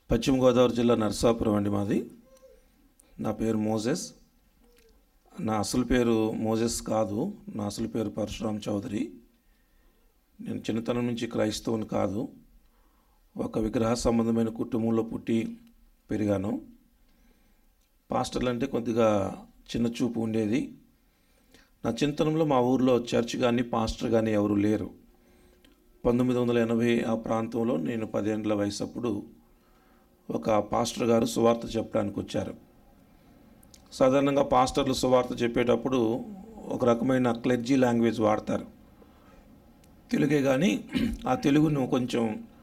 పశ్చిమ గోదావరి జిల్లా నరసాపురం అండి మాది నా పేరు మోజెస్ నా అసలు పేరు మోజెస్ కాదు నా అసలు పేరు పరశురామ్ చౌదరి నేను చిన్నతనం నుంచి క్రైస్తవుని కాదు ఒక విగ్రహ సంబంధమైన కుటుంబంలో పుట్టి పెరిగాను పాస్టర్లు అంటే కొద్దిగా చిన్న చూపు ఉండేది నా చిన్నతనంలో మా ఊర్లో చర్చ్ కానీ పాస్టర్ కానీ ఎవరు లేరు పంతొమ్మిది వందల ఎనభై ఆ ప్రాంతంలో నేను పదేండ్ల వయసు అప్పుడు ఒక పాస్టర్ గారు సువార్త చెప్పడానికి వచ్చారు సాధారణంగా పాస్టర్లు సువార్త చెప్పేటప్పుడు ఒక రకమైన క్లెర్జీ లాంగ్వేజ్ వాడతారు తెలుగే కానీ ఆ తెలుగును కొంచెం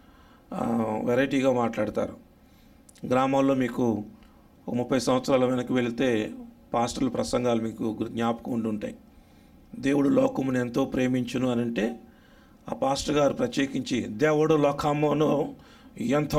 ఆ, వెరైటీగా మాట్లాడతారు గ్రామాల్లో మీకు ఒక ముప్పై సంవత్సరాల వెనక్కి వెళితే పాస్టర్ల ప్రసంగాలు మీకు గుర్- జ్ఞాపకం ఉండి ఉంటాయి దేవుడు లోకమును ఎంతో ప్రేమించును అని అంటే ఆ పాస్టర్ గారు ప్రత్యేకించి దేవుడు లోకమును ఎంతో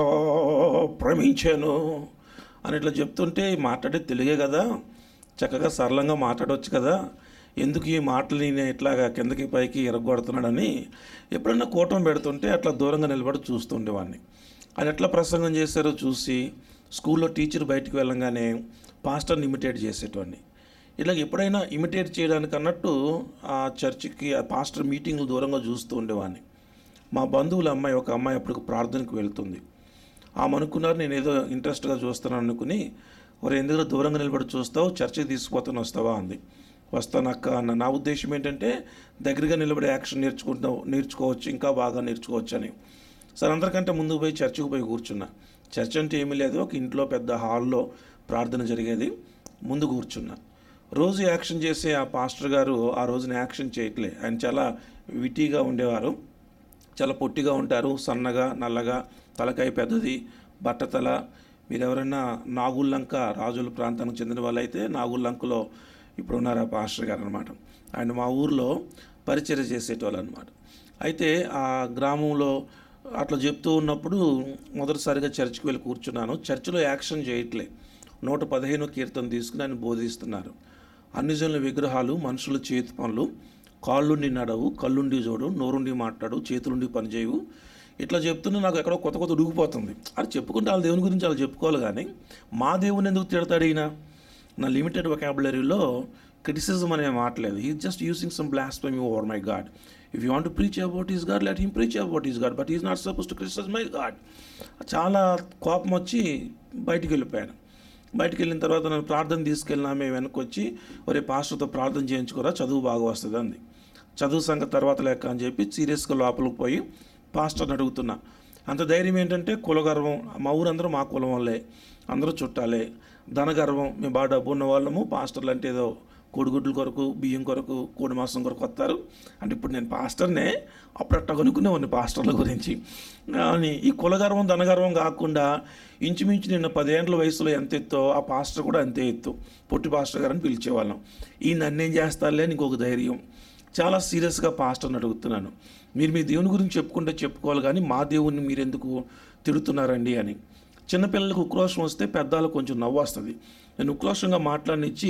ప్రేమించాను అని ఇట్లా చెప్తుంటే మాట్లాడే తెలుగే కదా చక్కగా సరళంగా మాట్లాడవచ్చు కదా ఎందుకు ఈ మాటలు నేను ఇట్లాగా కిందకి పైకి ఎరగొడుతున్నాడని ఎప్పుడన్నా కూటం పెడుతుంటే అట్లా దూరంగా నిలబడి చూస్తుండేవాడిని ఆయన ఎట్లా ప్రసంగం చేశారో చూసి స్కూల్లో టీచర్ బయటికి వెళ్ళంగానే పాస్టర్ని ఇమిటేట్ చేసేటవాడిని ఇలా ఎప్పుడైనా ఇమిటేట్ చేయడానికి అన్నట్టు ఆ చర్చికి ఆ పాస్టర్ మీటింగ్లు దూరంగా చూస్తూ ఉండేవాడిని మా బంధువుల అమ్మాయి ఒక అమ్మాయి అప్పుడు ప్రార్థనకు వెళ్తుంది ఆమె అనుకున్నారు నేను ఏదో ఇంట్రెస్ట్గా చూస్తున్నాను అనుకుని వారు ఎందుకు దూరంగా నిలబడి చూస్తావు చర్చికి తీసుకుపోతాను వస్తావా అంది వస్తాను అక్క అన్న నా ఉద్దేశం ఏంటంటే దగ్గరగా నిలబడి యాక్షన్ నేర్చుకుంటావు నేర్చుకోవచ్చు ఇంకా బాగా నేర్చుకోవచ్చు అని సరే అందరికంటే ముందుకు పోయి చర్చికి పోయి కూర్చున్నా చర్చ్ అంటే ఏమీ లేదు ఒక ఇంట్లో పెద్ద హాల్లో ప్రార్థన జరిగేది ముందు కూర్చున్నా రోజు యాక్షన్ చేసే ఆ పాస్టర్ గారు ఆ రోజున యాక్షన్ చేయట్లే ఆయన చాలా విటీగా ఉండేవారు చాలా పొట్టిగా ఉంటారు సన్నగా నల్లగా తలకాయ పెద్దది బట్టతల మీరు ఎవరైనా నాగుల్లంక రాజుల ప్రాంతానికి చెందిన వాళ్ళైతే నాగుల్లంకలో ఇప్పుడు ఉన్నారు ఆ పాస్టర్ గారు అనమాట ఆయన మా ఊర్లో పరిచర్య చేసేటోళ్ళు అనమాట అయితే ఆ గ్రామంలో అట్లా చెప్తూ ఉన్నప్పుడు మొదటిసారిగా చర్చికి వెళ్ళి కూర్చున్నాను చర్చిలో యాక్షన్ చేయట్లే నూట పదిహేను కీర్తన తీసుకుని ఆయన బోధిస్తున్నారు అన్ని జనుల విగ్రహాలు మనుషుల చేతి పనులు కాళ్ళుండి నడవు కళ్ళుండి చూడు నోరుండి మాట్లాడు చేతులుండి పనిచేయవు ఇట్లా చెప్తున్నా నాకు ఎక్కడో కొత్త కొత్త ఉడిగిపోతుంది అది చెప్పుకుంటే వాళ్ళ దేవుని గురించి వాళ్ళు చెప్పుకోవాలి కానీ మా దేవుని ఎందుకు తిడతాడు ఈయన నా లిమిటెడ్ వొకాబులరీలో క్రిటిసిజం అనే మాట లేదు he just using some blasphemy over my God if you want preach about is God let him preach about is God but is not suppose to criticise my God చాలా కోపం వచ్చి బయటికి వెళ్ళిపోయాను బయటికి వెళ్ళిన తర్వాత నన్ను ప్రార్థన తీసుకెళ్ళిన ఆమె వెనక్కి వచ్చి ఒరే పాస్టర్తో ప్రార్థన చేయించుకోరా చదువు బాగా వస్తుంది అంది చదువు సంగతి తర్వాత లెక్క అని చెప్పి సీరియస్గా లోపలికి పోయి పాస్టర్ని అడుగుతున్నా అంత ధైర్యం ఏంటంటే కులగర్వం మా ఊరందరూ మా కులం వాళ్ళే అందరూ చుట్టాలే ధనగర్వం మేము బాగా డబ్బు ఉన్న వాళ్ళము పాస్టర్లు అంటే ఏదో కోడిగుడ్ల కొరకు బియ్యం కొరకు కోడి మాంసం కొరకు వస్తారు అంటే ఇప్పుడు నేను పాస్టర్నే అప్పుడు అట్లా కొనుక్కునేవాడిని పాస్టర్ల గురించి కానీ ఈ కులగర్వం ధనగర్వం కాకుండా ఇంచుమించు నిన్న పదేండ్ల వయసులో ఎంత ఎత్తో ఆ పాస్టర్ కూడా అంతే ఎత్తు పొట్టి పాస్టర్ గారని పిలిచేవాళ్ళం ఈ నన్నేం చేస్తారులే అని ఇంకొక ధైర్యం చాలా సీరియస్గా పాస్టర్ని అడుగుతున్నాను మీరు మీ దేవుని గురించి చెప్పుకుంటే చెప్పుకోవాలి కానీ మా దేవుణ్ణి మీరు ఎందుకు తిడుతున్నారండి అని చిన్నపిల్లలకు ఉక్రోషం వస్తే పెద్దలకు కొంచెం నవ్వు వస్తుంది నేను ఉక్రోషంగా మాట్లాడినిచ్చి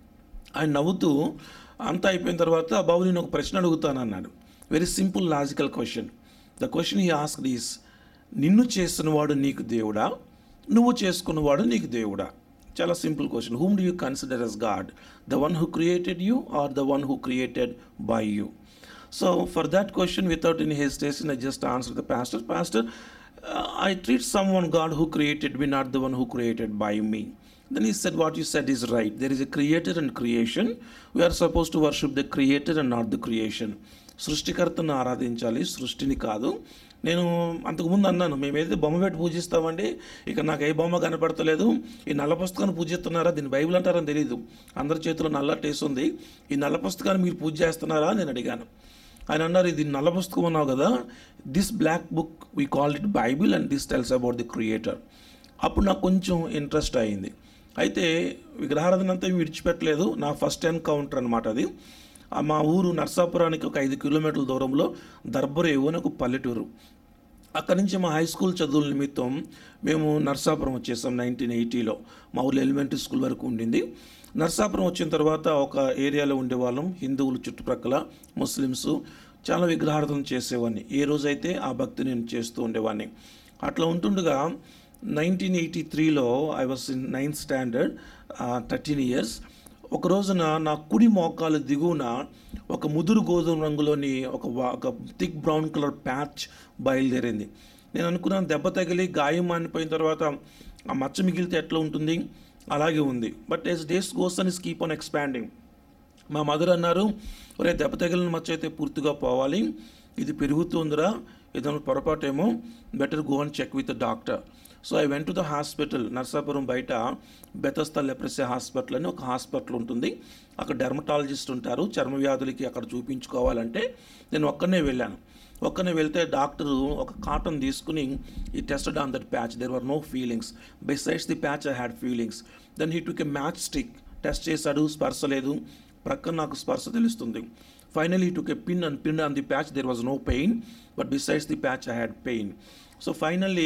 ఆయన నవ్వుతూ అంతా అయిపోయిన తర్వాత బాబు నేను ఒక ప్రశ్న అడుగుతాను అన్నాడు very simple logical question the question I ask is నిన్ను చేస్తున్నవాడు నీకు దేవుడా నువ్వు చేసుకున్నవాడు నీకు దేవుడా చాలా simple question whom do you consider as God the one who created you or the one who created by you so for that question, without any hesitation, I just answered the pastor, Pastor, uh, I treat someone God who created me, not the one who created by me. Then he said, What you said is right. There is a creator and creation. We are supposed to worship the creator and not the creation. సృష్టికర్తను ఆరాధించాలి సృష్టిని కాదు నేను అంతకుముందు అన్నాను మేమైతే బొమ్మ పెట్టి పూజిస్తామండి ఇక నాకు ఏ బొమ్మ కనపడతలేదు ఈ నల్ల పుస్తకాన్ని పూజిస్తున్నారా దీన్ని బైబిల్ అంటారని తెలియదు అందరి చేతిలో నల్ల టేస్ట్ ఉంది ఈ నల్ల పుస్తకాన్ని మీరు పూజ చేస్తున్నారా అని నేను అడిగాను ఆయన అన్నారు ఇది నల్ల పుస్తకం అన్నావు కదా this black book we call it Bible and this tells about the creator అప్పుడు నాకు కొంచెం ఇంట్రెస్ట్ అయింది అయితే విగ్రహారాధన అంతా ఏమీ విడిచిపెట్టలేదు నా ఫస్ట్ ఎన్కౌంటర్ అనమాట అది ఆ మా ఊరు నర్సాపురానికి ఒక ఐదు కిలోమీటర్ల దూరంలో దర్బరేవు అని ఒక పల్లెటూరు అక్కడి నుంచి మా హై స్కూల్ చదువుల నిమిత్తం మేము నర్సాపురం వచ్చేసాం నైన్టీన్ ఎయిటీలో మా ఊళ్ళో ఎలిమెంటరీ స్కూల్ వరకు ఉండింది నర్సాపురం వచ్చిన తర్వాత ఒక ఏరియాలో ఉండేవాళ్ళం హిందువులు చుట్టుప్రక్కల ముస్లిమ్స్ చాలా విగ్రహార్థం చేసేవాడిని ఏ రోజైతే ఆ భక్తి నేను చేస్తూ ఉండేవాడిని అట్లా ఉంటుండగా నైన్టీన్ ఎయిటీ త్రీలో I was in ninth standard thirteen years ఒక రోజున నా కుడి మోకాలు దిగువన ఒక ముదురు గోధుమ రంగులోని ఒక వా- ఒక థిక్ బ్రౌన్ కలర్ ప్యాచ్ బయలుదేరింది నేను అనుకున్నాను దెబ్బ తగిలి గాయం మానిపోయిన తర్వాత ఆ మచ్చ మిగిలితే ఎట్లా ఉంటుంది అలాగే ఉంది బట్ ఎస్ డేస్ గోస్ అని కీప్ ఆన్ ఎక్స్పాండింగ్ మా మదర్ అన్నారు ఒరే దెబ్బ తగిలిన మచ్చ అయితే పూర్తిగా పోవాలి ఇది పెరుగుతుందిరా ఏదైనా పొరపాటేమో better go and check with the doctor so I went to the hospital Narsapuram బయట బెతస్తా లెప్రసీ హాస్పిటల్ అని ఒక హాస్పిటల్ ఉంటుంది అక్కడ డెర్మటాలజిస్ట్ ఉంటారు చర్మ వ్యాధులకి అక్కడ చూపించుకోవాలంటే నేను ఒక్కనే వెళ్ళాను ఒక్కనే వెళ్తే డాక్టరు ఒక కాటన్ తీసుకుని ఈ tested on that patch there were no feelings besides the patch I had feelings then he took a match stick test చేశాడు స్పర్శ లేదు ప్రక్కన నాకు స్పర్శ తెలుస్తుంది finally took a pin and pin on the patch there was no pain but besides the patch I had pain so finally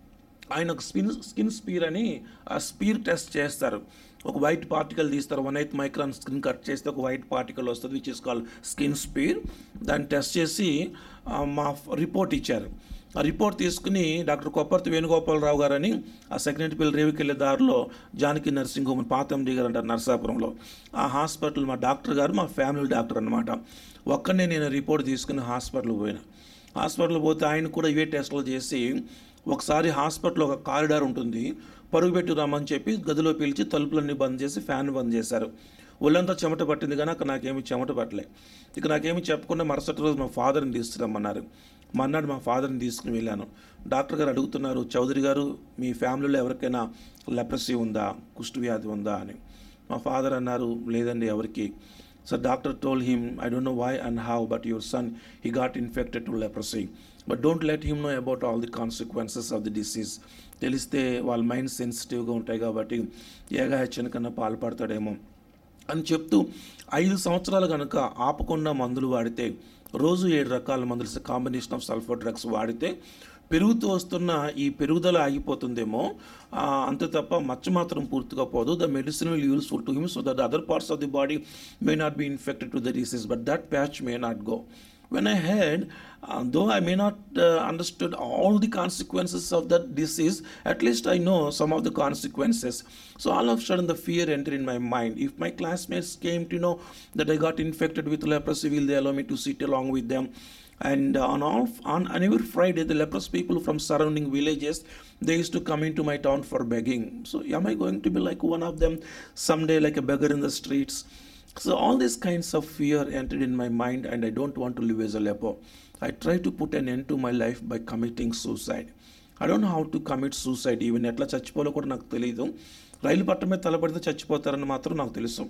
ఆయన ఒక spin skin sphere అని ఆ స్పీర్ టెస్ట్ చేస్తారు ఒక వైట్ పార్టికల్ తీస్తారు one eighth micron skin cut చేస్తే ఒక white particle వస్తుంది which is call skin smear దాన్ని టెస్ట్ చేసి ఆ, మా రిపోర్ట్ ఇచ్చారు ఆ రిపోర్ట్ తీసుకుని డాక్టర్ కొప్పర్తి వేణుగోపాలరావు గారని ఆ సెకండ్ పిల్లల రేవుకి వెళ్ళే దారిలో జానకి నర్సింగ్ హోమ్ పాతండి గారు అంటారు నర్సాపురంలో ఆ హాస్పిటల్ మా డాక్టర్ గారు మా ఫ్యామిలీ డాక్టర్ అనమాట ఒక్కనే నేను రిపోర్ట్ తీసుకుని హాస్పిటల్కి పోయినా హాస్పిటల్ పోతే ఆయన కూడా ఇవే టెస్టులు చేసి ఒకసారి హాస్పిటల్ ఒక కారిడార్ ఉంటుంది పరుగు పెట్టి రమ్మని చెప్పి గదిలో పిలిచి తలుపులన్నీ బంద్ చేసి ఫ్యాన్ బంద్ చేశారు ఒళ్ళంతా చెమట పట్టింది కానీ అక్కడ నాకేమీ చెమట పట్టలే ఇక నాకేమీ చెప్పకుండా మరుసటి రోజు మా ఫాదర్ని తీసుకురమ్మన్నారు మన్నాడు మా ఫాదర్ని తీసుకుని వెళ్ళాను డాక్టర్ గారు అడుగుతున్నారు చౌదరి గారు మీ ఫ్యామిలీలో ఎవరికైనా లెప్రసీ ఉందా కుష్టు వ్యాధి ఉందా అని మా ఫాదర్ అన్నారు లేదండి ఎవరికి so doctor told him I don't know why and how but your son he got infected to leprosy but don't let him know about all the consequences of the disease తెలిస్తే వాళ్ళ mind సెన్సిటివ్గా ఉంటాయి కాబట్టి ఏగా హెచ్చరికన్నా కన్నా పాల్పడతాడేమో అని చెప్తూ ఐదు సంవత్సరాలు కనుక ఆపకుండా మందులు వాడితే రోజు ఏడు రకాల మందులు కాంబినేషన్ ఆఫ్ సల్ఫర్ డ్రగ్స్ వాడితే పెరుగుతూ వస్తున్న ఈ పెరుగుదల ఆగిపోతుందేమో ఆ, అంతే తప్ప మచ్చ మాత్రం పూర్తిగా పోదు the medicine will useful to him so that other parts of the body may not be infected to the disease but that patch may not go when I heard, uh, though I may not uh, understood all the consequences of that disease, at least I know some of the consequences. So all of a sudden the fear entered in my mind. If my classmates came to know that I got infected with leprosy, will they allow me to sit along with them? And uh, on all on, on every Friday, the leprous people from surrounding villages they used to come into my town for begging. So am I going to be like one of them someday, like a beggar in the streets? So all these kinds of fear entered in my mind, and I don't want to live as a leper. I try to put an end to my life by committing suicide. I don't know how to commit suicide even ఎట్లా చచ్చిపోలో కూడా నాకు తెలియదు రైలు పట్ట మీద తలపడితే చచ్చిపోతారని మాత్రం నాకు తెలుసు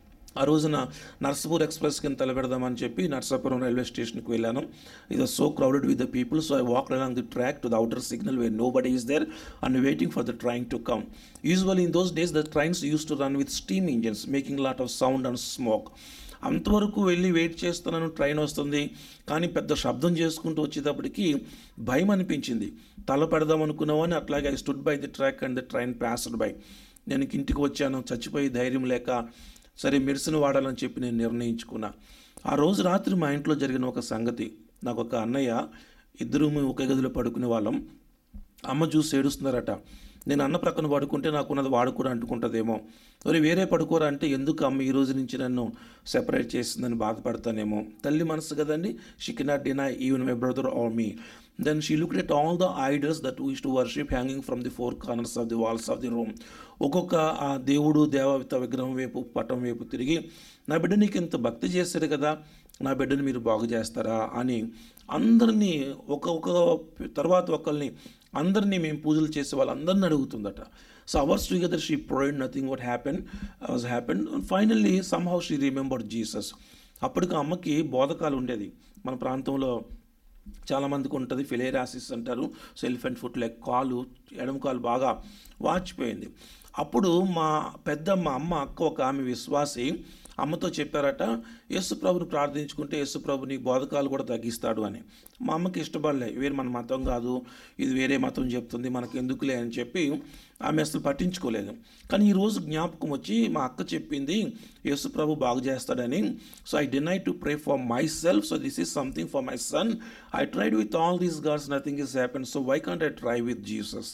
ఆ రోజున నర్సపూర్ ఎక్స్ప్రెస్ కింద తలపెడదామని చెప్పి నర్సాపురం రైల్వే స్టేషన్కి వెళ్ళాను ఇది so crowded with the people so I walk along the track to the outer signal where nobody is there and waiting for the train to come usual in those days the trains use to run with steam engines making lot of sound and smoke అంతవరకు వెళ్ళి wait చేస్తున్నాను train వస్తుంది కానీ పెద్ద శబ్దం చేసుకుంటూ వచ్చేటప్పటికి భయం అనిపించింది తల పెడదాం అనుకున్నామని అట్లాగే I stood by the track and the train passed by నేను ఇంక ఇంటికి వచ్చాను చచ్చిపోయి ధైర్యం లేక సరే మెడిసిన్ వాడాలని చెప్పి నేను నిర్ణయించుకున్నా ఆ రోజు రాత్రి మా ఇంట్లో జరిగిన ఒక సంగతి నాకు ఒక అన్నయ్య ఇద్దరు మేము ఒకే గదిలో పడుకునే వాళ్ళం అమ్మ చూసి ఏడుస్తున్నారట నేను అన్న ప్రక్కన పడుకుంటే నాకున్నది వాడు కూడా అంటుకుంటుందేమో మరి వేరే పడుకోరా అంటే ఎందుకు అమ్మ ఈ రోజు నుంచి నన్ను సెపరేట్ చేసిందని బాధపడతానేమో తల్లి మనసు కదండి she cannot deny even my brother or me then she look at all the idols that was to worship hanging from the four corners of the walls of the room ఒక్కొక్క ఆ దేవుడు దేవత విగ్రహం వైపు పటం వైపు తిరిగి నా బిడ్డ నీకు ఇంత భక్తి చేశారు కదా నా బిడ్డని మీరు బాగు చేస్తారా అని అందరినీ ఒక ఒక తర్వాత ఒకరిని అందరినీ మేము పూజలు చేసే వాళ్ళందరిని అడుగుతుందట so hours together she provide nothing what happen was happen finally somehow she remember Jesus అప్పటికి ఆ అమ్మకి బోధకాలు ఉండేది మన ప్రాంతంలో చాలామందికి ఉంటుంది ఫిలేరాసిస్ అంటారు సెల్ఫ్ అండ్ ఫుట్ లెగ్ కాలు ఎడమ కాలు బాగా వాచిపోయింది అప్పుడు మా పెద్దమ్మ అమ్మ అక్క ఒక ఆమె విశ్వాసి అమ్మతో చెప్పారట యేసు ప్రభుని ప్రార్థించుకుంటే యేసు ప్రభు నీ బోధకాలు కూడా తగ్గిస్తాడు అని మా అమ్మకి ఇష్టపడలే వేరే మన మతం కాదు ఇది వేరే మతం చెప్తుంది మనకు ఎందుకులే అని చెప్పి ఆమె అసలు పట్టించుకోలేదు కానీ ఈరోజు జ్ఞాపకం వచ్చి మా అక్క చెప్పింది యేసు ప్రభు బాగు చేస్తాడని so I deny to pray for myself so this is something for my son I tried with all these gods nothing is happen so why can't I try with Jesus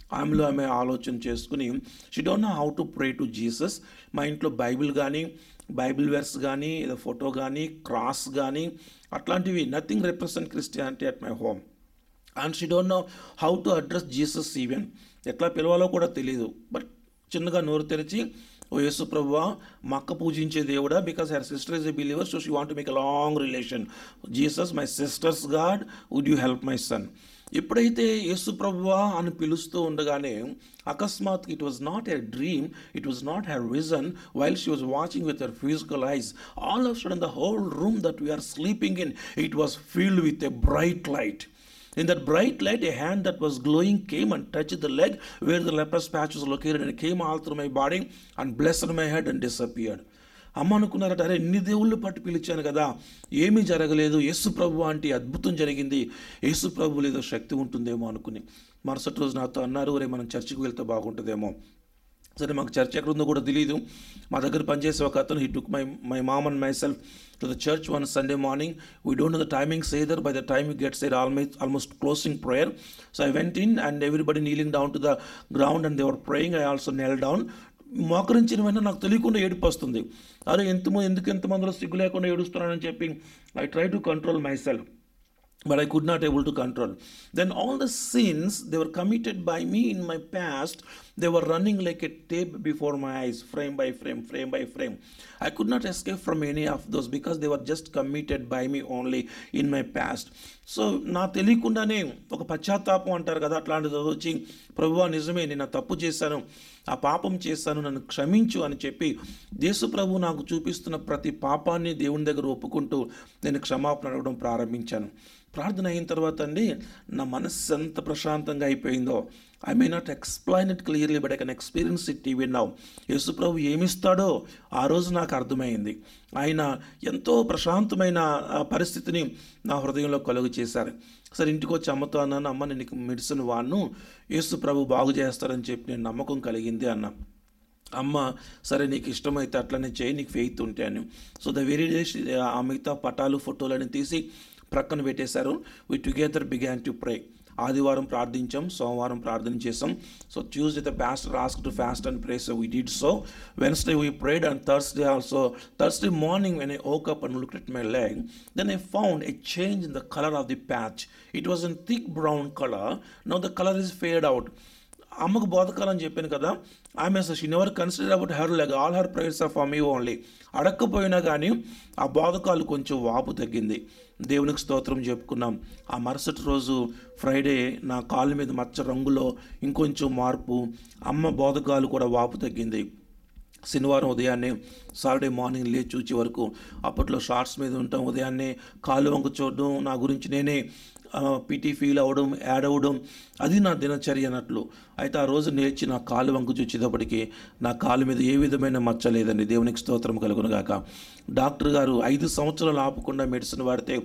ఆమెలో ఆమె ఆలోచన చేసుకుని she don't know how to pray to Jesus మా ఇంట్లో Bible కానీ Bible verse కానీ ఏదో photo కానీ క్రాస్ కానీ అట్లాంటివి nothing represent Christianity at my home and she don't know how to address Jesus even ఎట్లా పిలవాలో కూడా తెలియదు బట్ చిన్నగా నోరు తెరిచి ఓ యేసు ప్రభువా మా అక్క పూజించే దేవుడా because her sister is a believer so she want make a long relation Jesus my sisters God would you help my son ఎప్పుడైతే యేసు ప్రభువా అని పిలుస్తూ ఉండగానే అకస్మాత్ it was not a dream it was not her vision while she was watching with her physical eyes all of sudden the whole room that we are sleeping in it was filled with a bright light In that bright light, a hand that was glowing came and touched the leg where the leprous patch was located and it came all through my body and blessed my head and disappeared. అమ్మ అనుకున్నారట అరే ఎన్ని దేవుళ్ళు పట్టు పిలిచాను కదా ఏమీ జరగలేదు యేసు ప్రభు అంటే అద్భుతం జరిగింది యేసు ప్రభు ఏదో శక్తి ఉంటుందేమో అనుకుని మరుసటి రోజు నాతో అన్నారు రే మనం చర్చికి వెళ్తే బాగుంటుందేమో సరే మాకు చర్చ్ ఎక్కడ ఉందో కూడా తెలియదు మా దగ్గర పనిచేసే ఒక అతను he took my my mom and myself to the church one Sunday morning we don't know the timings either by the time you gets there almost almost closing prayer so I went in and everybody kneeling down to the ground and they're praying I also knelt down మోకరించిన వెంటనే నాకు తెలియకుండా ఏడుపు వస్తుంది అరే ఎంతమంది ఎందుకు ఎంతమందిలో సిగ్గు లేకుండా ఏడుస్తున్నానని చెప్పి I try to control myself but I could not able to control. Then all the sins they were committed by me in my past, they were running like a tape before my eyes, frame by frame, frame by frame. I could not escape from any of those because they were just committed by me only in my past. So నా తెలియకుండానే ఒక పశ్చాత్తాపం అంటారు కదా అట్లాంటిది వచ్చి ప్రభువా నిజమే నేను ఆ తప్పు చేశాను ఆ పాపం చేశాను నన్ను క్షమించు అని చెప్పి దేశ ప్రభు నాకు చూపిస్తున్న ప్రతి పాపాన్ని దేవుని దగ్గర ఒప్పుకుంటూ నేను క్షమాపణ అడగడం ప్రారంభించాను ప్రార్థన అయిన తర్వాత అండి నా మనస్సు ఎంత ప్రశాంతంగా అయిపోయిందో I may not explain it clearly but I can experience it even now యేసు ప్రభు ఏమిస్తాడో ఆ రోజు నాకు అర్థమైంది ఆయన ఎంతో ప్రశాంతమైన ఆ పరిస్థితిని నా హృదయంలో కలుగు చేశారు సరే ఇంటికి వచ్చి అమ్మతో అన్నాను అమ్మ నేను నీకు మెడిసిన్ వాడిను యేసు ప్రభు బాగు చేస్తారని చెప్పి నేను నమ్మకం కలిగింది అన్నా అమ్మ సరే నీకు ఇష్టమైతే అట్లనే చేయి నీకు ఫెయిత్ ఉంటే అని సో ద వెరీ డేస్ ఆ మిగతా పటాలు ఫోటోలని తీసి ప్రక్కన పెట్టేశారు we together began to pray ఆదివారం ప్రార్థించాం సోమవారం ప్రార్థన చేసాం so Tuesday the pastor ask to fast and pray so we did so Wednesday we prayed and Thursday also Thursday morning when I woke up and look at my leg then I found a change in the colour of the patch it was in thick brown colour now the colour is fade out అమ్మకు బోధకాలని చెప్పాను కదా ఆమె అసలు she never consider about her leg all her prayers of me only అడక్కపోయినా కానీ ఆ బోధకాలు కొంచెం వాపు తగ్గింది దేవునికి స్తోత్రం చెప్పుకున్నాం ఆ మరుసటి రోజు ఫ్రైడే నా కాలు మీద మచ్చ రంగులో ఇంకొంచెం మార్పు అమ్మ బోధకాలు కూడా వాపు తగ్గింది శనివారం ఉదయాన్నే సాటర్డే మార్నింగ్ లేచి చూచే వరకు అప్పట్లో షార్ట్స్ మీద ఉంటాం ఉదయాన్నే కాలు వంక చూడడం నా గురించి నేనే పిటి ఫీల్ అవ్వడం యాడ్ అవ్వడం అది నా దినచర్య అన్నట్లు అయితే ఆ రోజు నేర్చి నా కాలు వంక చూచేటప్పటికి నా కాలు మీద ఏ విధమైన మచ్చ లేదండి దేవునికి స్తోత్రం కలుగునుగాక డాక్టర్ గారు ఐదు సంవత్సరాలు ఆపకుండా మెడిసిన్ వాడితే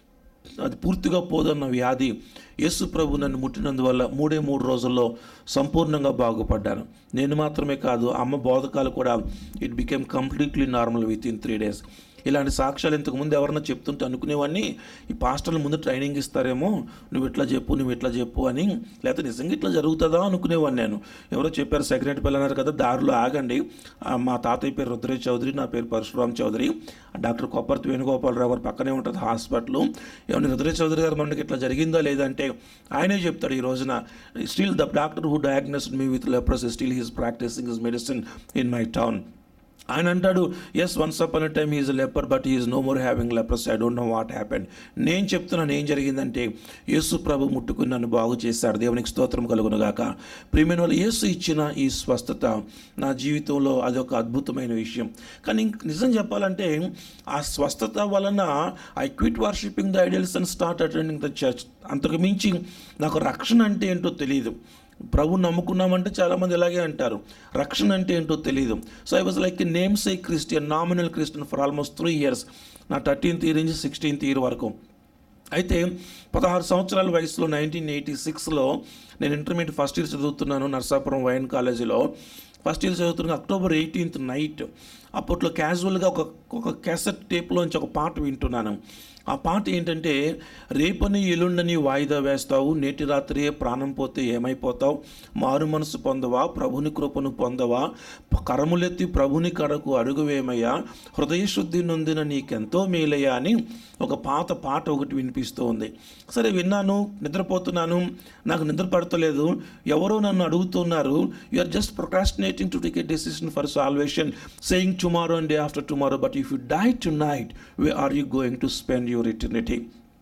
అది పూర్తిగా పోదన్న వ్యాధి యేసు ప్రభు నన్ను ముట్టినందువల్ల మూడే మూడు రోజుల్లో సంపూర్ణంగా బాగుపడ్డాను నేను మాత్రమే కాదు అమ్మ బోధకాలు కూడా it became completely normal within three days ఇలాంటి సాక్ష్యాలు ఇంతకు ముందు ఎవరన్నా చెప్తుంటే అనుకునేవాడిని ఈ పాస్టర్ల ముందు ట్రైనింగ్ ఇస్తారేమో నువ్వు ఇట్లా చెప్పు నువ్వు ఇట్లా చెప్పు అని లేకపోతే నిజంగా ఇట్లా జరుగుతుందా అనుకునేవాడిని నేను ఎవరో చెప్పారు సెక్రటరీ పిల్లలు అన్నారు కదా దారిలో ఆగండి ఆ, మా తాతయ్య పేరు రుద్రేష్ చౌదరి నా పేరు పరశురామ్ చౌదరి డాక్టర్ కొప్పర్తి వేణుగోపాలరావు గారు పక్కనే ఉంటుంది హాస్పిటల్ ఏమన్నా రుద్రేష్ చౌదరి గారు మనకి ఇట్లా జరిగిందా లేదంటే ఆయనే చెప్తాడు ఈ రోజున still the doctor who diagnosed me with leprosy still he's practising his medicine in my town ఆయన అంటాడు as once upon time is leper but is no more having lepers I don't know what happen నేను చెప్తున్నాను ఏం జరిగిందంటే యేసు ప్రభు ముట్టుకుని నన్ను బాగు చేశాడు దేవునికి స్తోత్రం కలుగునుగాక ప్రియమైన వాళ్ళు యేసు ఇచ్చిన ఈ స్వస్థత నా జీవితంలో అదొక అద్భుతమైన విషయం కానీ ఇంక నిజం చెప్పాలంటే ఆ స్వస్థత వలన I quit worshipping the ideals and start attending the church అంతకు మించి నాకు రక్షణ అంటే ఏంటో తెలియదు ప్రభు నమ్ముకున్నామంటే చాలామంది ఇలాగే అంటారు రక్షణ అంటే ఏంటో తెలియదు so I was like namesake Christian nominal Christian for almost three years నా థర్టీన్త్ ఇయర్ నుంచి సిక్స్టీన్త్ ఇయర్ వరకు అయితే పదహారు సంవత్సరాల వయసులో నైన్టీన్ ఎయిటీ సిక్స్లో నేను ఇంటర్మీడియట్ ఫస్ట్ ఇయర్ చదువుతున్నాను నర్సాపురం వైన్ కాలేజీలో ఫస్ట్ ఇయర్ చదువుతున్న అక్టోబర్ ఎయిటీన్త్ నైట్ అప్పట్లో క్యాజువల్గా ఒక ఒక క్యాసెట్ టేప్లోంచి ఒక పాట వింటున్నాను ఆ పాట ఏంటంటే రేపని ఎల్లుండని వాయిదా వేస్తావు నేటి రాత్రియే ప్రాణం పోతే ఏమైపోతావు మారు మనసు పొందవా ప్రభుని కృపను పొందవా కరములెత్తి ప్రభుని కడకు అడుగువేమయ్యా హృదయశుద్ధి నొందిన నీకెంతో మేలయ్యా అని ఒక పాత పాట ఒకటి వినిపిస్తూ ఉంది సరే విన్నాను నిద్రపోతున్నాను నాకు నిద్ర పడతలేదు ఎవరో నన్ను అడుగుతున్నారు you are just procrastinating to take a decision for salvation saying tomorrow and day after tomorrow but if you die tonight where are you going to spend your eternity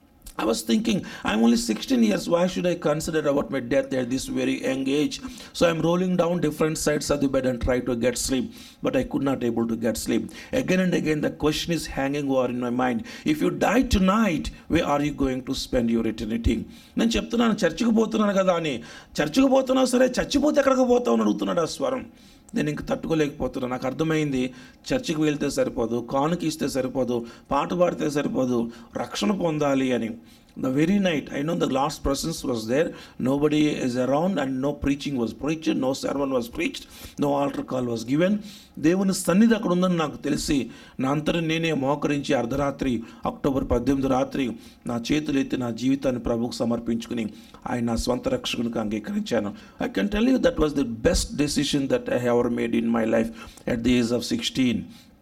I was thinking, I'm only 16 years. Why should I consider about my death at this very young age? So I'm rolling down different sides of the bed and try to get sleep, but I could not able to get sleep. Again and again, the question is hanging over in my mind. If you die tonight, where are you going to spend your eternity? నేను చెప్తున్నాను చర్చికి పోతున్నాను కదా అని చర్చికి పోతున్నా సరే చచ్చిపోతే ఎక్కడికి పోతావు అని అడుగుతున్నాడు ఆ స్వరం నేను ఇంక తట్టుకోలేకపోతున్నాను నాకు అర్థమైంది చర్చికి వెళ్తే సరిపోదు కానుక ఇస్తే సరిపోదు పాట పాడితే సరిపోదు రక్షణ పొందాలి అని the very night I know the last persons was there nobody is around and no preaching was preached no sermon was preached no altar call was given దేవుని సన్నిధి అక్కడ ఉందని నాకు తెలిసి నా అంతటి నేనే మోకరించి అర్ధరాత్రి అక్టోబర్ పద్దెనిమిది రాత్రి నా చేతులు ఎత్తి నా జీవితాన్ని ప్రభుకు సమర్పించుకుని ఆయన నా స్వంత రక్షకునికి అంగీకరించాను I can tell you that was the best decision that I have ever made in my life at the age of sixteen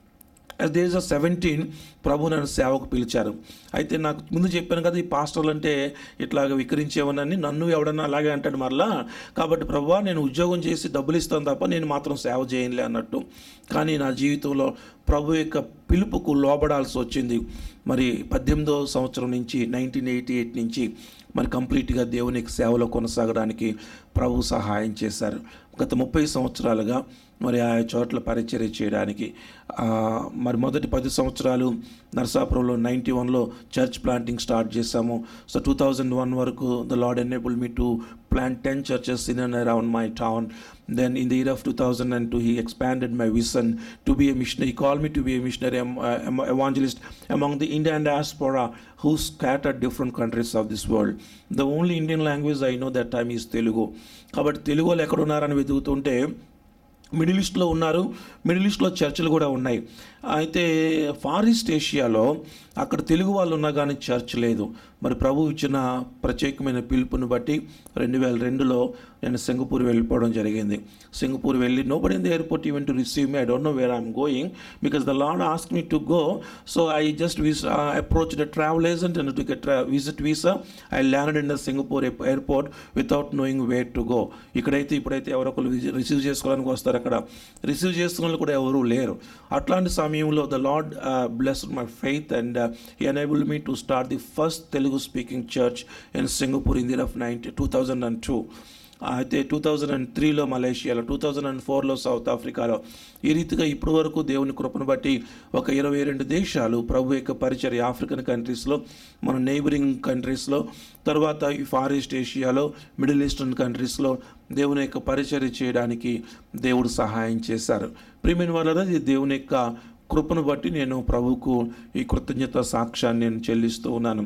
at the age of seventeen ప్రభు నన్ను సేవకు పిలిచారు అయితే నాకు ముందు చెప్పాను కదా ఈ పాస్టర్లు అంటే ఇట్లాగ వికరించేవనని నన్ను ఎవడన్నా అలాగే అంటాడు మరలా కాబట్టి ప్రభు నేను ఉద్యోగం చేసి డబ్బులు ఇస్తాను తప్ప నేను మాత్రం సేవ చేయనులే అన్నట్టు కానీ నా జీవితంలో ప్రభు యొక్క పిలుపుకు లోబడాల్సి వచ్చింది మరి పద్దెనిమిదో సంవత్సరం నుంచి నైన్టీన్ ఎయిటీ ఎయిట్ నుంచి మరి కంప్లీట్గా దేవునికి సేవలో కొనసాగడానికి ప్రభు సహాయం చేశారు గత ముప్పై సంవత్సరాలుగా మరి ఆ చోట్ల పరిచర్య చేయడానికి ఆ, మరి మొదటి పది సంవత్సరాలు నరసాపురంలో నైంటీ వన్లో చర్చ్ ప్లాంటింగ్ స్టార్ట్ చేశాము సో టూ థౌజండ్ వన్ వరకు the Lord enable me to plant 10 churches in and around my town. Then in the year of 2002, he expanded my vision to be a missionary. He called me to be a missionary um, uh, em- evangelist among the Indian diaspora who scattered different countries of this world. The only Indian language I know that time is Telugu. కాబట్టి తెలుగు వాళ్ళు ఎక్కడ ఉన్నారని వెతుకుతుంటే middle ఈస్ట్లో ఉన్నారు middle ఈస్ట్లో చర్చిలు కూడా ఉన్నాయి అయితే ఫార్ ఈస్ట్ ఏషియాలో అక్కడ తెలుగు వాళ్ళు ఉన్నా కానీ చర్చ్ లేదు మరి ప్రభు ఇచ్చిన ప్రత్యేకమైన పిలుపుని బట్టి రెండు వేల రెండులో నేను సింగపూర్ వెళ్ళిపోవడం జరిగింది సింగపూర్ వెళ్ళి nobody in the airport even to receive me I don't know where I'm going because the Lord ask me to go so I just with approach the travel agent and to get visit visa I land in the Singapore airport without knowing where to go ఇక్కడైతే ఇప్పుడైతే ఎవరొకరు receive చేసుకోవడానికి వస్తారు అక్కడ receive చేసుకున్న వాళ్ళు కూడా ఎవరు లేరు అట్లాంటి సమయంలో the Lord bless my faith and he enable me to start the first Telugu speaking church in Singapore in year of ninety two thousand and two అయితే టూ థౌజండ్ అండ్ త్రీలో మలేషియాలో టూ థౌజండ్ అండ్ ఫోర్లో south ఆఫ్రికాలో ఈ రీతిగా ఇప్పటి వరకు దేవుని కృపను బట్టి ఒక ఇరవై రెండు దేశాలు ప్రభు యొక్క పరిచర్య ఆఫ్రికన్ కంట్రీస్లో మన నైబరింగ్ కంట్రీస్లో తర్వాత ఈ ఫార్ ఈస్ట్ ఏషియాలో మిడిల్ ఈస్టర్న్ కంట్రీస్లో దేవుని యొక్క పరిచర్య చేయడానికి దేవుడు సహాయం చేశారు ప్రియమైన వాళ్ళ ఇది దేవుని యొక్క కృపను బట్టి నేను ప్రభువుకు ఈ కృతజ్ఞత సాక్ష్యాన్ని నేను చెల్లిస్తూ ఉన్నాను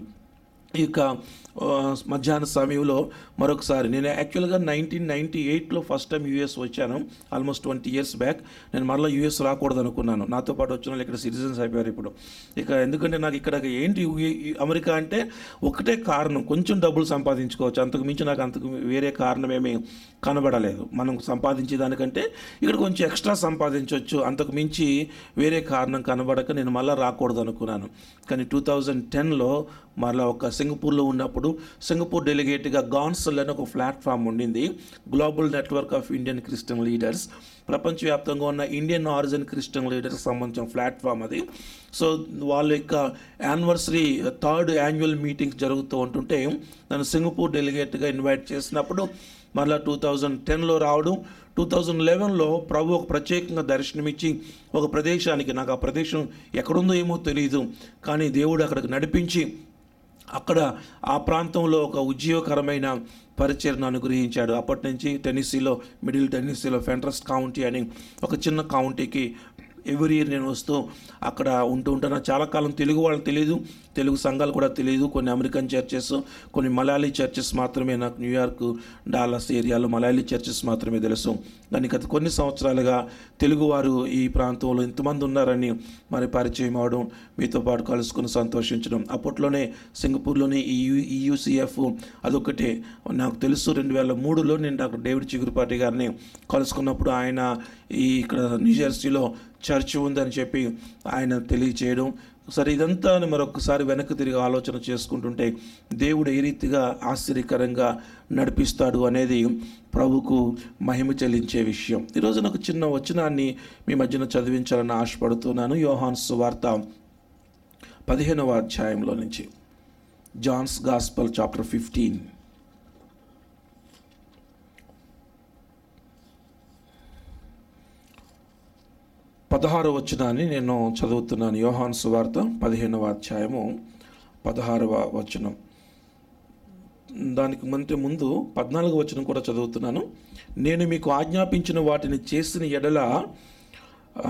ఇక ఆ, మధ్యాహ్న సమయంలో మరొకసారి నేను యాక్చువల్గా నైన్టీన్ నైంటీ ఎయిట్లో ఫస్ట్ టైం యూఎస్ వచ్చాను ఆల్మోస్ట్ ట్వంటీ ఇయర్స్ బ్యాక్ నేను మరలా యూఎస్ రాకూడదు అనుకున్నాను నాతో పాటు వచ్చిన వాళ్ళు ఇక్కడ సిటిజన్స్ అయిపోయారు ఇప్పుడు ఇక ఎందుకంటే నాకు ఇక్కడ ఏంటి యు- యు- అమెరికా అంటే ఒకటే కారణం కొంచెం డబ్బులు సంపాదించుకోవచ్చు అంతకు మించి నాకు అంతకు వేరే కారణం ఏమీ కనబడలేదు మనం సంపాదించే దానికంటే ఇక్కడ కొంచెం ఎక్స్ట్రా సంపాదించవచ్చు అంతకు మించి వేరే కారణం కనబడక నేను మళ్ళీ రాకూడదు అనుకున్నాను కానీ టూ థౌజండ్ టెన్లో మరలా ఒక సింగపూర్లో ఉన్నప్పుడు సింగపూర్ డెలిగేట్గా గాన్సల్ అని ఒక ప్లాట్ఫామ్ ఉండింది global network of Indian Christian leaders ప్రపంచవ్యాప్తంగా ఉన్న ఇండియన్ ఆరిజిన్ క్రిస్టియన్ లీడర్స్ సంబంధించిన ప్లాట్ఫామ్ అది సో వాళ్ళ యొక్క యానివర్సరీ థర్డ్ యాన్యువల్ మీటింగ్స్ జరుగుతూ ఉంటుంటే నన్ను సింగపూర్ డెలిగేట్గా ఇన్వైట్ చేసినప్పుడు మళ్ళీ టూ థౌజండ్ టెన్లో రావడం టూ థౌజండ్ లెవెన్లో ప్రభు ఒక ప్రత్యేకంగా దర్శనమిచ్చి ఒక ప్రదేశానికి నాకు ఆ ప్రదేశం ఎక్కడుందో ఏమో తెలియదు కానీ దేవుడు అక్కడికి నడిపించి అక్కడ ఆ ప్రాంతంలో ఒక ఉద్యోగకరమైన పరిచయను అనుగ్రహించాడు అప్పటి నుంచి టెన్నిసీలో మిడిల్ టెన్నిసీలో ఫెంట్రస్ కౌంటీ అని ఒక చిన్న కౌంటీకి ఎవ్రీ ఇయర్ నేను వస్తూ అక్కడ ఉంటూ ఉంటాను చాలా కాలం తెలుగు వాళ్ళకి తెలియదు తెలుగు సంఘాలు కూడా తెలియదు కొన్ని అమెరికన్ చర్చెస్ కొన్ని మలయాళీ చర్చెస్ మాత్రమే నాకు న్యూయార్క్ డాలస్ ఏరియాలో మలయాళీ చర్చెస్ మాత్రమే తెలుసు కానీ గత కొన్ని సంవత్సరాలుగా తెలుగువారు ఈ ప్రాంతంలో ఇంతమంది ఉన్నారని మరి పరిచయం అవడం మీతో పాటు కలుసుకుని సంతోషించడం అప్పట్లోనే సింగపూర్లోని ఈ ఈయూసీఎఫ్ అదొకటే నాకు తెలుసు రెండు వేల మూడులో నేను డాక్టర్ డేవిడ్ చిగురుపాటి గారిని కలుసుకున్నప్పుడు ఆయన ఈ ఇక్కడ న్యూజెర్సీలో చర్చ్ ఉందని చెప్పి ఆయన తెలియచేయడం సరే ఇదంతా మరొకసారి వెనక్కి తిరిగి ఆలోచన చేసుకుంటుంటే దేవుడు ఏ రీతిగా ఆశ్చర్యకరంగా నడిపిస్తాడు అనేది ప్రభుకు మహిమ చెల్లించే విషయం ఈరోజు నాకు చిన్న వచనాన్ని మీ మధ్యన చదివించాలని ఆశపడుతున్నాను యోహాన్ సువార్త పదిహేనవ అధ్యాయంలో నుంచి జాన్స్ గాస్పల్ చాప్టర్ ఫిఫ్టీన్ పదహారవ వచనాన్ని నేను చదువుతున్నాను యోహాన్ సువార్త పదిహేనవ అధ్యాయము పదహారవ వచనం దానికి మంటే ముందు పద్నాలుగవ వచనం కూడా చదువుతున్నాను నేను మీకు ఆజ్ఞాపించిన వాటిని చేసిన ఎడల ఆ,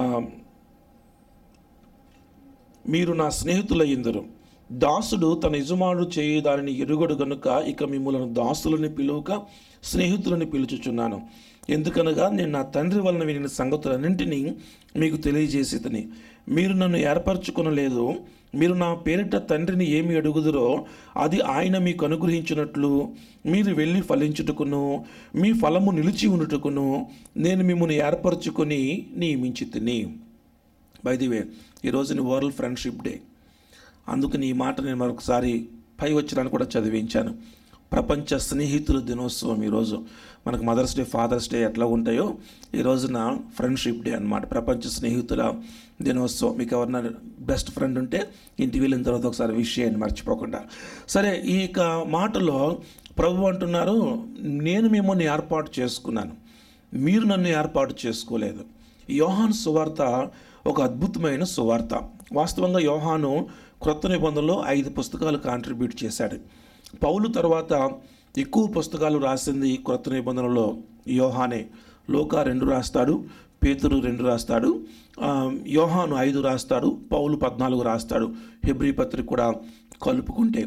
మీరు నా స్నేహితులయ్యిందరు దాసుడు తన యజమానుడు చేయు దానిని ఎరుగడు గనుక ఇక మిమ్మల్ని దాసులని పిలువక స్నేహితులని పిలుచుచున్నాను ఎందుకనగా నేను నా తండ్రి వలన వినిన సంగతులన్నింటినీ మీకు తెలియజేసేదని మీరు నన్ను ఏర్పరచుకొనలేదు మీరు నా పేరిట తండ్రిని ఏమి అడుగుదురో అది ఆయన మీకు అనుగ్రహించినట్లు మీరు వెళ్ళి ఫలించుటకును మీ ఫలము నిలిచి ఉండుటకును నేను మిమ్మల్ని ఏర్పరచుకొని నియమించి తిని బై ది వే ఈరోజు వరల్డ్ ఫ్రెండ్షిప్ డే అందుకని ఈ మాట నేను మరొకసారి పై వచ్చినాన్ని కూడా చదివించాను ప్రపంచ స్నేహితుల దినోత్సవం ఈరోజు మనకు మదర్స్ డే ఫాదర్స్ డే ఎట్లా ఉంటాయో ఈ రోజున ఫ్రెండ్షిప్ డే అన్నమాట ప్రపంచ స్నేహితుల దినోత్సవం మీకు ఎవరన్నా బెస్ట్ ఫ్రెండ్ ఉంటే ఇంటికి వెళ్ళిన తర్వాత ఒకసారి విష్ చేయండి మర్చిపోకుండా సరే ఈ యొక్క మాటలో ప్రభు అంటున్నారు నేను మిమ్మల్ని ఏర్పాటు చేసుకున్నాను మీరు నన్ను ఏర్పాటు చేసుకోలేదు యోహాను సువార్త ఒక అద్భుతమైన సువార్త వాస్తవంగా యోహాను క్రొత్త నిబంధనలో ఐదు పుస్తకాలు కాంట్రిబ్యూట్ చేశాడు పౌలు తర్వాత ఎక్కువ పుస్తకాలు రాసింది క్రొత్త నిబంధనలో యోహానే లోకా రెండు రాస్తాడు పేతురు రెండు రాస్తాడు ఆ, యోహాను ఐదు రాస్తాడు పౌలు పద్నాలుగు రాస్తాడు హెబ్రీ పత్రిక కూడా కలుపుకుంటే